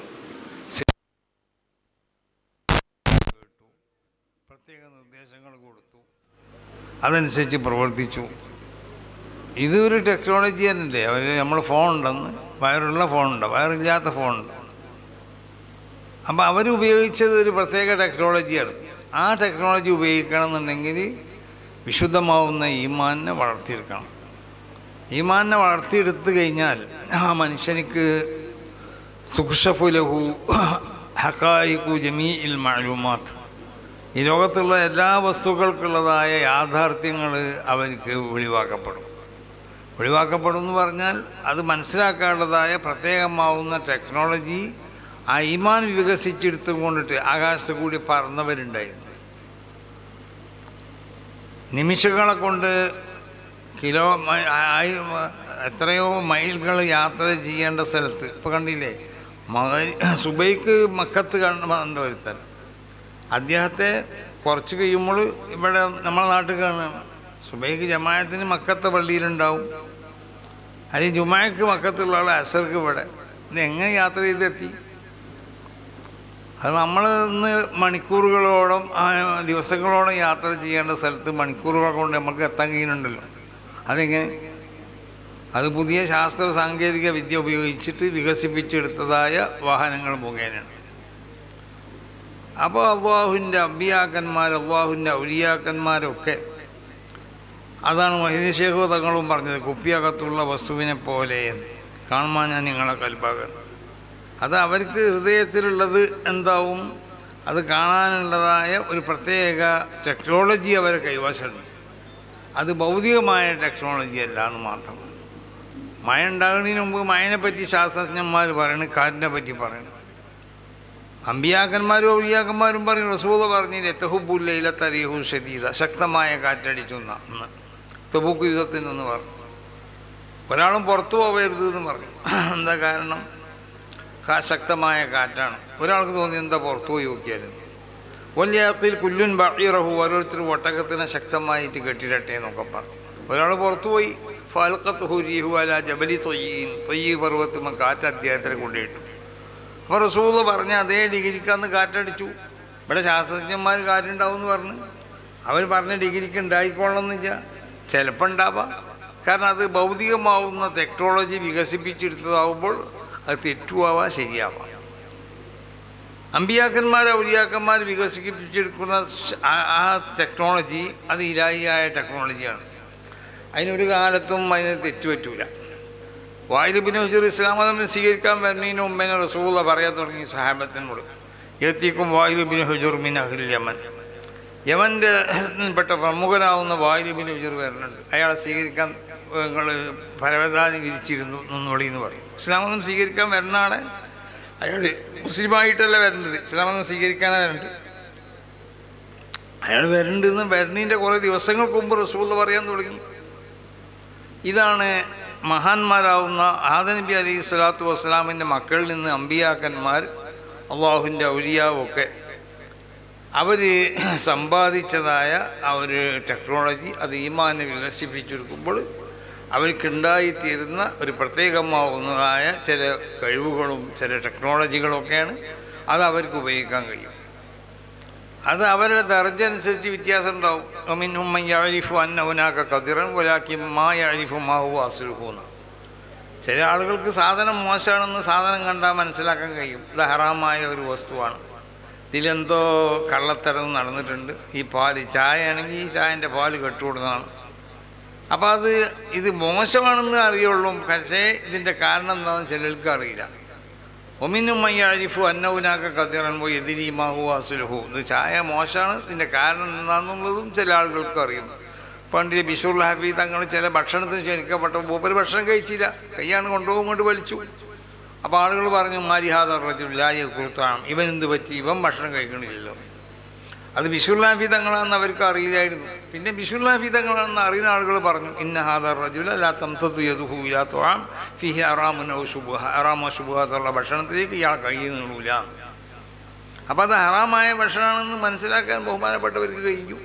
പ്രത്യേക നിർദ്ദേശങ്ങൾ കൊടുത്തു അതനുസരിച്ച് പ്രവർത്തിച്ചു ഇതൊരു ടെക്നോളജി തന്നെയല്ലേ അവർ നമ്മൾ ഫോൺ ഉണ്ടെന്ന് വയറുള്ള ഫോണുണ്ട് വയറില്ലാത്ത ഫോണുണ്ട് അപ്പോൾ അവരുപയോഗിച്ചത് ഒരു പ്രത്യേക ടെക്നോളജിയാണ് ആ ടെക്നോളജി ഉപയോഗിക്കണം എന്നുണ്ടെങ്കിൽ വിശുദ്ധമാവുന്ന ഈമാനിനെ വളർത്തിയെടുക്കണം ഈമാനിനെ വളർത്തിയെടുത്തു കഴിഞ്ഞാൽ ആ മനുഷ്യനിക്ക് സുഖഷഫുലഹു ഹക്കായിക്കു ജമീ ഇൽ മാലൂമാത്ത് ഈ ലോകത്തുള്ള എല്ലാ വസ്തുക്കൾക്കുള്ളതായ യാഥാർത്ഥ്യങ്ങൾ അവർക്ക് വെളിവാക്കപ്പെടും വെളിവാക്കപ്പെടും എന്ന് പറഞ്ഞാൽ അത് മനസ്സിലാക്കാനുള്ളതായ പ്രത്യേകമാവുന്ന ടെക്നോളജി ആ ഈമാൻ വികസിച്ചെടുത്തും കൊണ്ടിട്ട് ആകാശത്ത് കൂടി പറന്നവരുണ്ടായിരുന്നു നിമിഷങ്ങളെ കൊണ്ട് കിലോ മൈ- ആയി- എത്രയോ മൈലുകൾ യാത്ര ചെയ്യേണ്ട സ്ഥലത്ത് ഇപ്പോൾ കണ്ടില്ലേ മകൻ സുബൈക്ക് മക്കത്ത് കണ്ട് കണ്ട് വരുത്താൻ അദ്ദേഹത്തെ കുറച്ച് കഴിയുമ്പോൾ ഇവിടെ നമ്മളെ നാട്ടിൽ കാണുക സുബൈക്ക് ജമായത്തിന് മക്കത്തെ പള്ളിയിലുണ്ടാവും അല്ലെങ്കിൽ ജുമായക്ക് മക്കത്തുള്ള ആൾ അസർക്ക് ഇവിടെ ഇത് എങ്ങനെ യാത്ര ചെയ്തെത്തി അത് നമ്മൾ ഇന്ന് മണിക്കൂറുകളോളം ആ, ദിവസങ്ങളോളം യാത്ര ചെയ്യേണ്ട സ്ഥലത്ത് മണിക്കൂറുകൾ കൊണ്ട് നമുക്ക് എത്താൻ കഴിയുന്നുണ്ടല്ലോ അതെങ്ങനെ അത് പുതിയ ശാസ്ത്ര സാങ്കേതിക വിദ്യ ഉപയോഗിച്ചിട്ട് വികസിപ്പിച്ചെടുത്തതായ വാഹനങ്ങൾ മുഖേനയാണ് അപ്പോൾ അള്ളാഹുവിൻ്റെ അമ്പിയാക്കന്മാർ അള്ളാഹുവിൻ്റെ ഔലിയാക്കന്മാരൊക്കെ അതാണ് മഹിദി ഷേഖു തങ്ങളും പറഞ്ഞത് കുപ്പിയകത്തുള്ള വസ്തുവിനെ പോലെ കാണുമ്പോൾ ഞാൻ നിങ്ങളെ കൽപ്പാകൻ അത് അവർക്ക് ഹൃദയത്തിലുള്ളത് എന്താവും അത് കാണാനുള്ളതായ ഒരു പ്രത്യേക ടെക്നോളജി അവരെ കൈവശമുണ്ട് അത് ഭൗതികമായ ടെക്നോളജി അല്ല എന്ന് മാത്രം മഴ ഉണ്ടാകുന്നതിന് മുമ്പ് മഴനെ പറ്റി ശാസ്ത്രജ്ഞന്മാർ പറയണു കാറ്റിനെ പറ്റി പറയണു അമ്പിയാക്കന്മാരും ഔലിയാക്കന്മാരും പറയും റസൂദ പറഞ്ഞില്ലേ തെഹുബുല്ലയിലെ തരീഹു ഷദീദ ശക്തമായ കാറ്റടിച്ചു എന്നാ അന്ന് തെബൂക്ക് യുദ്ധത്തിൽ നിന്ന് പറഞ്ഞു ഒരാളും പുറത്തു പോകരുത് എന്ന് പറഞ്ഞു എന്താ കാരണം കാ ശക്തമായ കാറ്റാണ് ഒരാൾക്ക് തോന്നി എന്താ പുറത്തു പോയി നോക്കിയാലും വലിയത്തിൽ കുല്ലുൻ ബീറഹു ഓരോരുത്തർ ഒട്ടകത്തിനെ ശക്തമായിട്ട് കെട്ടിടട്ടെ എന്നൊക്കെ പറഞ്ഞു ഒരാൾ പുറത്തു പോയി ഫാൽക്കത്ത് ഹുരിഹു അല ജബലി തൊയ്യീൻ തൊയ്യ് പർവ്വത്തുമ്പോൾ കാറ്റ് അദ്ദേഹത്തിനെ കൊണ്ടിട്ടു അപ്പോൾ റസൂല് പറഞ്ഞ അതേ ഡിഗ്രിക്ക് അന്ന് കാറ്റടിച്ചു ഇവിടെ ശാസ്ത്രജ്ഞന്മാർ കാറ്റുണ്ടാവും എന്ന് പറഞ്ഞു അവർ പറഞ്ഞ ഡിഗ്രിക്ക് ഉണ്ടായിക്കൊള്ളണമെന്നില്ല ചിലപ്പോൾ ഉണ്ടാവാം കാരണം അത് ഭൗതികമാവുന്ന ടെക്നോളജി വികസിപ്പിച്ചെടുത്തതാവുമ്പോൾ അത് തെറ്റുമാവാം ശരിയാവാം അമ്പിയാക്കന്മാർ ഔലിയാക്കന്മാർ വികസിപ്പിച്ചെടുക്കുന്ന ശ- ആ- ആ ടെക്നോളജി അത് ഇലായിയായ ടെക്നോളജിയാണ് അതിനൊരു കാലത്തും അതിന് തെറ്റുപറ്റൂല വായുബിന് ഹുജർ ഇസ്ലാം മതം സ്വീകരിക്കാൻ വരുന്നതിന് മുമ്പേ റസൂല പറയാൻ തുടങ്ങി സഹാബത്തിനോട് എത്തിക്കും വായുബിന് ഹുജുർ മിൻ അഹ്ലിൽ യമൻ യമൻ്റെ പെട്ട പ്രമുഖനാവുന്ന വായുബിന് ഉജർ വരുന്നുണ്ട് അയാളെ സ്വീകരിക്കാൻ നിങ്ങൾ പരവതാനി വിരിച്ചിരുന്നു എന്നുള്ളി എന്ന് പറയും ഇസ്ലാമൊന്നും സ്വീകരിക്കാൻ വരുന്ന ആളെ അയാൾ മുസ്ലിമായിട്ടല്ല വരേണ്ടത് ഇസ്ലാമൊന്നും സ്വീകരിക്കാനാണ് വരേണ്ടത് അയാൾ വരണ്ടെന്ന് വരുന്നതിൻ്റെ കുറേ ദിവസങ്ങൾക്ക് മുമ്പ് റസൂള്ള പറയാൻ തുടങ്ങി ഇതാണ് മഹാന്മാരാവുന്ന ആദനബി അലൈഹി സ്വലാത്തു വസ്സലാമിൻ്റെ മക്കളിൽ നിന്ന് അമ്പിയാക്കന്മാർ അള്ളാഹുവിൻ്റെ ഔലിയാവൊക്കെ അവർ സമ്പാദിച്ചതായ ആ ഒരു ടെക്നോളജി അത് ഈമാനെ വികസിപ്പിച്ചെടുക്കുമ്പോൾ അവർക്കുണ്ടായിത്തീരുന്ന ഒരു പ്രത്യേകമാവുന്നതായ ചില കഴിവുകളും ചില ടെക്നോളജികളൊക്കെയാണ് അത് അവർക്ക് ഉപയോഗിക്കാൻ കഴിയും അത് അവരുടെ ദർജ അനുസരിച്ച് വ്യത്യാസം ഉണ്ടാവും ഒമിൻഹും യാരിഫു അന്നഹുനാക്ക കതിറൻ ഒലാക്കി മാ യാരിഫു മാഹു അസുൽഹൂന്ന് ചില ആളുകൾക്ക് സാധനം മോശമാണെന്ന് സാധനം കണ്ടാൽ മനസ്സിലാക്കാൻ കഴിയും ഇത് ഹറാമായ ഒരു വസ്തുവാണ് ഇതിലെന്തോ കള്ളത്തരം നടന്നിട്ടുണ്ട് ഈ പാല് ചായ ആണെങ്കിൽ ഈ ചായൻ്റെ പാല് കെട്ടുകൊടുക്കുന്നതാണ് അപ്പോൾ അത് ഇത് മോശമാണെന്ന് അറിയുള്ളൂ പക്ഷേ ഇതിൻ്റെ കാരണം എന്താണെന്ന് ചിലർക്ക് അറിയില്ല ഒമിനും മയ്യാരിഫു അന്നവുനാക്ക കതിറൻ പോയി എതിരീമാഹു അസുലഹു ഇത് ചായ മോശമാണ് ഇതിൻ്റെ കാരണം എന്താണെന്നുള്ളതും ചില ആളുകൾക്ക് അറിയും പണ്ട് ബിഷുർ ഹാഫി തങ്ങൾ ചില ഭക്ഷണത്തിന് ക്ഷണിക്കപ്പെട്ട മൂപ്പര് ഭക്ഷണം കഴിച്ചില്ല കൈയാണ് കൊണ്ടുപോകും കൊണ്ട് വലിച്ചു അപ്പോൾ ആളുകൾ പറഞ്ഞു മാരിഹാദ റജുല്ലായ കുറുത്താണ് ഇവൻ എന്ത് പറ്റി ഇവൻ ഭക്ഷണം കഴിക്കണില്ലല്ലോ അത് ബിഷുല്ലാഫി തങ്ങളാണെന്ന് അവർക്ക് അറിയില്ലായിരുന്നു പിന്നെ ബിഷുല്ലാഫി തങ്ങളാണെന്ന് അറിയുന്ന ആളുകൾ പറഞ്ഞു ഇന്ന ഹാദ റജുല ലാ തംതതു യദുഹു ഇലാ തുആം ഫിഹി അറാമുൻ ഔ ശുബ്ഹ അറാമ ശുബ്ഹത്തുള്ള ഭക്ഷണത്തിലേക്ക് ഇയാൾ കൈ നീളൂല അപ്പോൾ അത് ഹറാമായ ഭക്ഷണമാണെന്ന് മനസ്സിലാക്കാൻ ബഹുമാനപ്പെട്ടവർക്ക് കഴിഞ്ഞു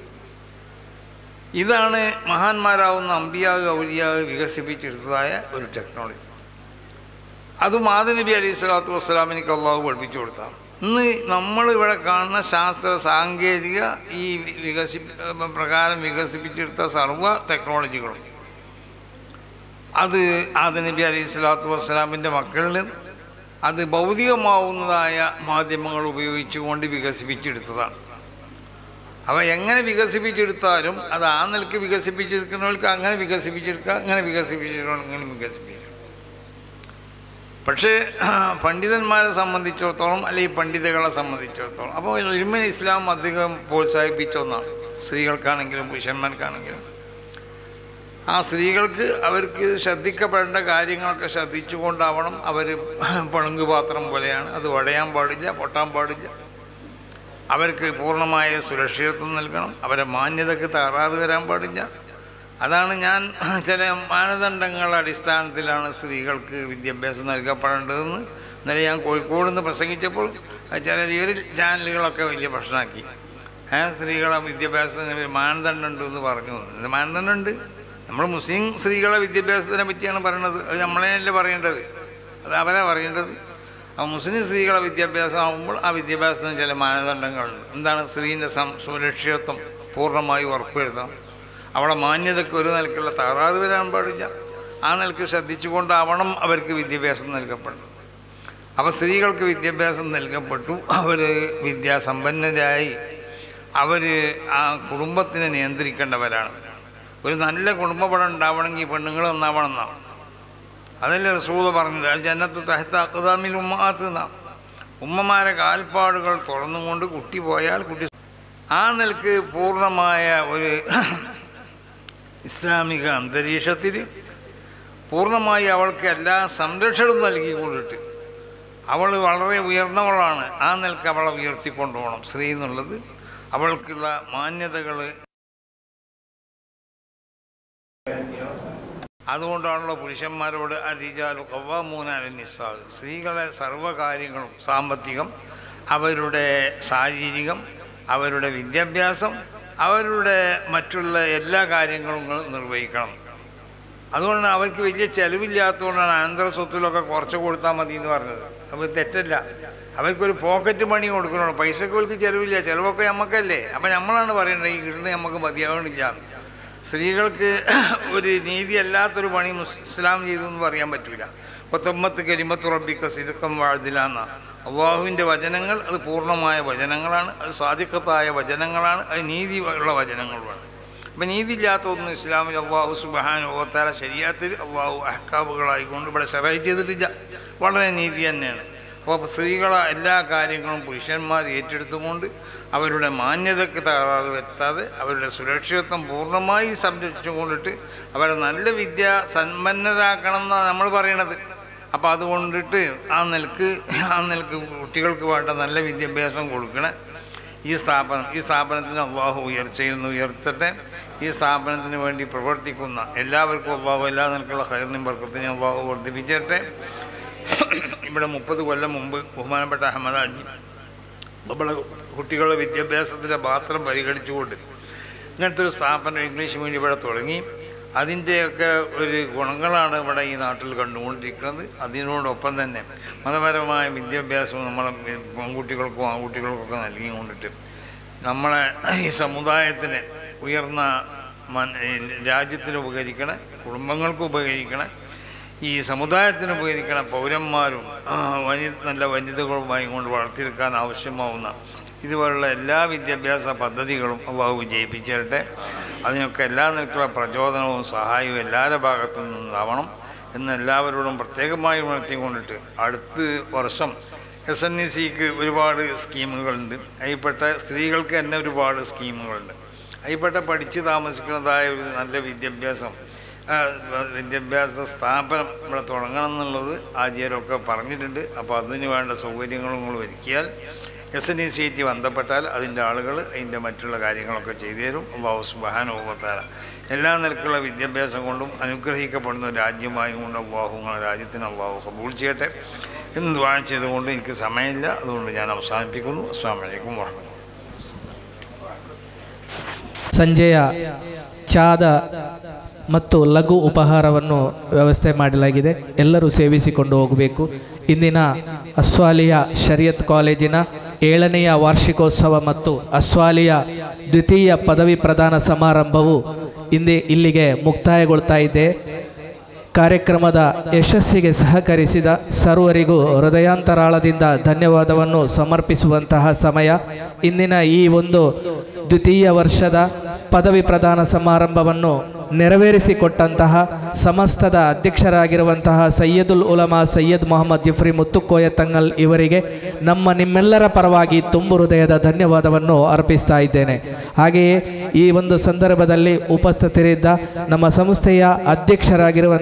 ഇതാണ് മഹാന്മാരാവുന്ന അമ്പിയാഗ് ഔലിയാഗ് വികസിപ്പിച്ചെടുത്തതായ ഒരു ടെക്നോളജി അതും ആദ നബി അലൈഹി സ്വലാത്തു വസ്സലാമിനിക്ക് അള്ളാഹു പഠിപ്പിച്ചു കൊടുത്താണ് ഇന്ന് നമ്മൾ ഇവിടെ കാണുന്ന ശാസ്ത്ര സാങ്കേതിക ഈ വികസി പ്രകാരം വികസിപ്പിച്ചെടുത്ത സർവ്വ ടെക്നോളജികളും അത് ആദ നബി അലൈഹി സ്വലാത്തു വസ്സലാമിൻ്റെ മക്കളിൽ അത് ഭൗതികമാവുന്നതായ മാധ്യമങ്ങൾ ഉപയോഗിച്ചുകൊണ്ട് വികസിപ്പിച്ചെടുത്തതാണ് അപ്പോൾ എങ്ങനെ വികസിപ്പിച്ചെടുത്താലും അത് ആ നിലക്ക് വികസിപ്പിച്ചെടുക്കുന്നവർക്ക് അങ്ങനെ വികസിപ്പിച്ചെടുക്കുക അങ്ങനെ വികസിപ്പിച്ചെടുക്കണം അങ്ങനെ വികസിപ്പിച്ചെടുക്കുക പക്ഷേ പണ്ഡിതന്മാരെ സംബന്ധിച്ചിടത്തോളം അല്ലെങ്കിൽ പണ്ഡിതകളെ സംബന്ധിച്ചിടത്തോളം അപ്പോൾ ഇൽമിൻ ഇസ്ലാം അധികം പ്രോത്സാഹിപ്പിച്ച ഒന്നാണ് സ്ത്രീകൾക്കാണെങ്കിലും പുരുഷന്മാർക്കാണെങ്കിലും ആ സ്ത്രീകൾക്ക് അവർക്ക് ശ്രദ്ധിക്കപ്പെടേണ്ട കാര്യങ്ങളൊക്കെ ശ്രദ്ധിച്ചുകൊണ്ടാവണം അവർ പളുങ്ക് പാത്രം പോലെയാണ് അത് വടയാൻ പാടില്ല പൊട്ടാൻ പാടില്ല അവർക്ക് പൂർണ്ണമായ സുരക്ഷിതത്വം നൽകണം അവരെ മാന്യതയ്ക്ക് തകരാറ് വരാൻ പാടില്ല അതാണ് ഞാൻ ചില മാനദണ്ഡങ്ങളുടെ അടിസ്ഥാനത്തിലാണ് സ്ത്രീകൾക്ക് വിദ്യാഭ്യാസം നൽകപ്പെടേണ്ടതെന്ന് ഇന്നലെ ഞാൻ കോഴിക്കോട് നിന്ന് പ്രസംഗിച്ചപ്പോൾ ചില ഒരു ചാനലുകളൊക്കെ വലിയ പ്രശ്നമാക്കി ഏ സ്ത്രീകളെ വിദ്യാഭ്യാസത്തിന് ഒരു മാനദണ്ഡമുണ്ട് എന്ന് പറഞ്ഞു ഇത് മാനദണ്ഡമുണ്ട് നമ്മൾ മുസ്ലിം സ്ത്രീകളെ വിദ്യാഭ്യാസത്തിനെ പറ്റിയാണ് പറയുന്നത് അത് നമ്മളെയല്ലേ പറയേണ്ടത് അത് അവരാ പറയേണ്ടത് അപ്പോൾ മുസ്ലിം സ്ത്രീകളെ വിദ്യാഭ്യാസം ആകുമ്പോൾ ആ വിദ്യാഭ്യാസത്തിന് ചില മാനദണ്ഡങ്ങളുണ്ട് എന്താണ് സ്ത്രീൻ്റെ സം സുരക്ഷിതത്വം പൂർണ്ണമായി ഉറപ്പുവരുത്തണം അവളെ മാന്യതയ്ക്ക് ഒരു നിലക്കുള്ള തകരാറ് വരാൻ പാടില്ല ആ നിലക്ക് ശ്രദ്ധിച്ചുകൊണ്ടാവണം അവർക്ക് വിദ്യാഭ്യാസം നൽകപ്പെടുന്നത് അപ്പോൾ സ്ത്രീകൾക്ക് വിദ്യാഭ്യാസം നൽകപ്പെട്ടു അവർ വിദ്യാസമ്പന്നരായി അവർ ആ കുടുംബത്തിനെ നിയന്ത്രിക്കേണ്ടവരാണ് ഒരു നല്ല കുടുംബപടം ഉണ്ടാവണമെങ്കിൽ പെണ്ണുങ്ങൾ നന്നാവണം എന്നാണ് അതല്ലേ റസൂദ പറഞ്ഞത് അൽ ജന്നത്തു തഹത്ത അക്കുദാമിൽ ഉമ്മാത്ത് നാം ഉമ്മമാരെ കാൽപ്പാടുകൾ തുറന്നുകൊണ്ട് കുട്ടി പോയാൽ കുട്ടി ആ നിലക്ക് പൂർണ്ണമായ ഒരു ഇസ്ലാമിക അന്തരീക്ഷത്തിൽ പൂർണ്ണമായി അവൾക്ക് എല്ലാ സംരക്ഷണവും നൽകിക്കൊണ്ടിട്ട് അവൾ വളരെ ഉയർന്നവളാണ് ആ നിലക്ക് അവളെ ഉയർത്തിക്കൊണ്ടുപോകണം സ്ത്രീ എന്നുള്ളത് അവൾക്കുള്ള മാന്യതകൾ അതുകൊണ്ടാണല്ലോ പുരുഷന്മാരോട് അരിജാലു കവ്വാമൂനാല നിസ്സാദ് സ്ത്രീകളെ സർവ്വകാര്യങ്ങളും സാമ്പത്തികം അവരുടെ ശാരീരികം അവരുടെ വിദ്യാഭ്യാസം അവരുടെ മറ്റുള്ള എല്ലാ കാര്യങ്ങളും നിർവഹിക്കണം അതുകൊണ്ട് അവർക്ക് വലിയ ചെലവില്ലാത്തതുകൊണ്ടാണ് അനന്തര സ്വത്തിലൊക്കെ കുറച്ച് കൊടുത്താൽ മതി എന്ന് പറഞ്ഞത് അപ്പോൾ തെറ്റല്ല അവർക്കൊരു പോക്കറ്റ് മണി കൊടുക്കണുള്ളൂ പൈസക്ക് അവർക്ക് ചിലവില്ല ചിലവൊക്കെ നമുക്കല്ലേ അപ്പം നമ്മളാണ് പറയേണ്ടത് ഈ കിട്ടുന്നത് നമുക്ക് മതിയാവണില്ല സ്ത്രീകൾക്ക് ഒരു നീതി അല്ലാത്തൊരു പണി ഇസ്ലാം ചെയ്തു എന്ന് പറയാൻ പറ്റില്ല പൊത്തമ്മത്ത് കരിമത്ത് റബ്ബിക്ക സിദക്കം വാഴ്തില്ല അള്ളാഹുവിൻ്റെ വചനങ്ങൾ അത് പൂർണ്ണമായ വചനങ്ങളാണ് അത് സാധിക്കത്തായ വചനങ്ങളാണ് അത് നീതി ഉള്ള വചനങ്ങളുമാണ് അപ്പം നീതിയില്ലാത്ത ഒന്നും ഇസ്ലാമിൽ അള്ളാഹു സുബഹാൻ ഓത്താല ശരിയാത്തിൽ അള്ളാഹു അഹ്കാബുകളായിക്കൊണ്ട് ഇവിടെ ഷറായി ചെയ്തിട്ടില്ല വളരെ നീതി തന്നെയാണ് അപ്പോൾ സ്ത്രീകളെ എല്ലാ കാര്യങ്ങളും പുരുഷന്മാർ ഏറ്റെടുത്തുകൊണ്ട് അവരുടെ മാന്യതയ്ക്ക് തകരാറ് വരുത്താതെ അവരുടെ സുരക്ഷിതത്വം പൂർണ്ണമായി സംരക്ഷിച്ചുകൊണ്ടിട്ട് അവരെ നല്ല വിദ്യ സമ്പന്നരാക്കണം എന്നാണ് നമ്മൾ പറയണത് അപ്പോൾ അതുകൊണ്ടിട്ട് ആ നിലക്ക് ആ നിലക്ക് കുട്ടികൾക്ക് വേണ്ട നല്ല വിദ്യാഭ്യാസം കൊടുക്കണേ ഈ സ്ഥാപനം ഈ സ്ഥാപനത്തിന് അള്ളാഹു ഉയർച്ചയിൽ നിന്ന് ഉയർത്തട്ടെ ഈ സ്ഥാപനത്തിന് വേണ്ടി പ്രവർത്തിക്കുന്ന എല്ലാവർക്കും അള്ളാഹു എല്ലാ നിലക്കുള്ള ഹൈറിനും വർക്കത്തിനും അള്ളാഹു വർദ്ധിപ്പിച്ചിട്ടെ ഇവിടെ മുപ്പത് കൊല്ലം മുമ്പ് ബഹുമാനപ്പെട്ട അഹമ്മദ് അജി നമ്മളെ കുട്ടികളുടെ വിദ്യാഭ്യാസത്തിൻ്റെ പാത്രം പരിഗണിച്ചുകൊണ്ട് ഇങ്ങനത്തെ ഒരു സ്ഥാപനം ഇംഗ്ലീഷ് മീഡിയം ഇവിടെ തുടങ്ങി അതിൻ്റെയൊക്കെ ഒരു ഗുണങ്ങളാണ് ഇവിടെ ഈ നാട്ടിൽ കണ്ടുകൊണ്ടിരിക്കുന്നത് അതിനോടൊപ്പം തന്നെ മതപരമായ വിദ്യാഭ്യാസവും നമ്മളെ പെൺകുട്ടികൾക്കും ആൺകുട്ടികൾക്കൊക്കെ നൽകിക്കൊണ്ടിട്ട് നമ്മളെ ഈ സമുദായത്തിന് ഉയർന്ന മൻ രാജ്യത്തിന് ഉപകരിക്കണേ കുടുംബങ്ങൾക്ക് ഉപകരിക്കണേ ഈ സമുദായത്തിന് ഉപകരിക്കണ പൗരന്മാരും ആ, വനി നല്ല വനിതകളുമായി കൊണ്ട് വളർത്തിയെടുക്കാൻ ആവശ്യമാവുന്ന ഇതുപോലുള്ള എല്ലാ വിദ്യാഭ്യാസ പദ്ധതികളും അള്ളാഹു വിജയിപ്പിച്ചിരട്ടെ അതിനൊക്കെ എല്ലാ നിലക്കുള്ള പ്രചോദനവും സഹായവും എല്ലാവരുടെ ഭാഗത്തു നിന്നുണ്ടാവണം എന്ന് എല്ലാവരോടും പ്രത്യേകമായി ഉണർത്തിക്കൊണ്ടിട്ട് അടുത്ത വർഷം എസ് എൻ ഇ സിക്ക് ഒരുപാട് സ്കീമുകളുണ്ട് അതിൽപ്പെട്ട സ്ത്രീകൾക്ക് തന്നെ ഒരുപാട് സ്കീമുകളുണ്ട് അതിൽപ്പെട്ട പഠിച്ച് താമസിക്കുന്നതായ ഒരു നല്ല വിദ്യാഭ്യാസം ആ, വിദ്യാഭ്യാസ സ്ഥാപനം ഇവിടെ തുടങ്ങണം എന്നുള്ളത് ആചാര്യമൊക്കെ പറഞ്ഞിട്ടുണ്ട് അപ്പോൾ അതിന് വേണ്ട സൗകര്യങ്ങളും കൂടെ ഒരുക്കിയാൽ S N E C T ബന്ധപ്പെട്ടാൽ അതിൻ്റെ ആളുകൾ അതിൻ്റെ മറ്റുള്ള കാര്യങ്ങളൊക്കെ ചെയ്തു തരും അള്ളാഹു സുബാനുഭവത്താല എല്ലാ നിലക്കുള്ള വിദ്യാഭ്യാസം കൊണ്ടും അനുഗ്രഹിക്കപ്പെടുന്ന ഒരു രാജ്യമായും കൊണ്ട് അള്ളാഹു നിങ്ങളുടെ രാജ്യത്തിന് അള്ളാഹു കബൂൾ ചെയ്യട്ടെ എന്ന് ദ്വാ ചെയ്തുകൊണ്ട് എനിക്ക് സമയമില്ല അതുകൊണ്ട് ഞാൻ ಅವಸಾನಿಪಿക്കുന്നു അസ്സാം വലൈക്കും വാഹമത്തുള്ള ಸಂಜೆಯ ಚಾದ ಮತ್ತು ಲಘು ಉಪಹಾರವನ್ನು ವ್ಯವಸ್ಥೆ ಮಾಡಲಾಗಿದೆ ಎಲ್ಲರೂ ಸೇವಿಸಿಕೊಂಡು ಹೋಗಬೇಕು ಇಂದಿನ ಅಸ್ವಾಲಿಯ ಶರಿಯತ್ ಕಾಲೇಜಿನ ಏಳನೆಯ ವಾರ್ಷಿಕೋತ್ಸವ ಮತ್ತು ಅಸ್ವಾಲಿಯ ದ್ವಿತೀಯ ಪದವಿ ಪ್ರದಾನ ಸಮಾರಂಭವು ಇಂದೇ ಇಲ್ಲಿಗೆ ಮುಕ್ತಾಯಗೊಳ್ತಾ ಇದೆ ಕಾರ್ಯಕ್ರಮದ ಯಶಸ್ಸಿಗೆ ಸಹಕರಿಸಿದ ಸರ್ವರಿಗೂ ಹೃದಯಾಂತರಾಳದಿಂದ ಧನ್ಯವಾದವನ್ನು ಸಮರ್ಪಿಸುವಂತಹ ಸಮಯ ಇಂದಿನ ಈ ಒಂದು ದ್ವಿತೀಯ ವರ್ಷದ ಪದವಿ ಪ್ರದಾನ ಸಮಾರಂಭವನ್ನು ನೆರವೇರಿಸಿಕೊಟ್ಟಂತಹ ಸಮಸ್ತದ ಅಧ್ಯಕ್ಷರಾಗಿರುವಂತಹ ಸೈಯದುಲ್ ಉಲಮಾ ಸೈಯದ್ ಮೊಹಮ್ಮದ್ ಜಫ್ರಿ ಮುತ್ತುಕೋಯ ತಂಗಲ್ ಇವರಿಗೆ ನಮ್ಮ ನಿಮ್ಮೆಲ್ಲರ ಪರವಾಗಿ ತುಂಬು ಹೃದಯದ ಧನ್ಯವಾದವನ್ನು ಅರ್ಪಿಸ್ತಾ ಇದ್ದೇನೆ ಹಾಗೆಯೇ ಈ ಒಂದು ಸಂದರ್ಭದಲ್ಲಿ ಉಪಸ್ಥಿತರಿದ್ದ ನಮ್ಮ ಸಂಸ್ಥೆಯ ಅಧ್ಯಕ್ಷರಾಗಿರುವಂಥ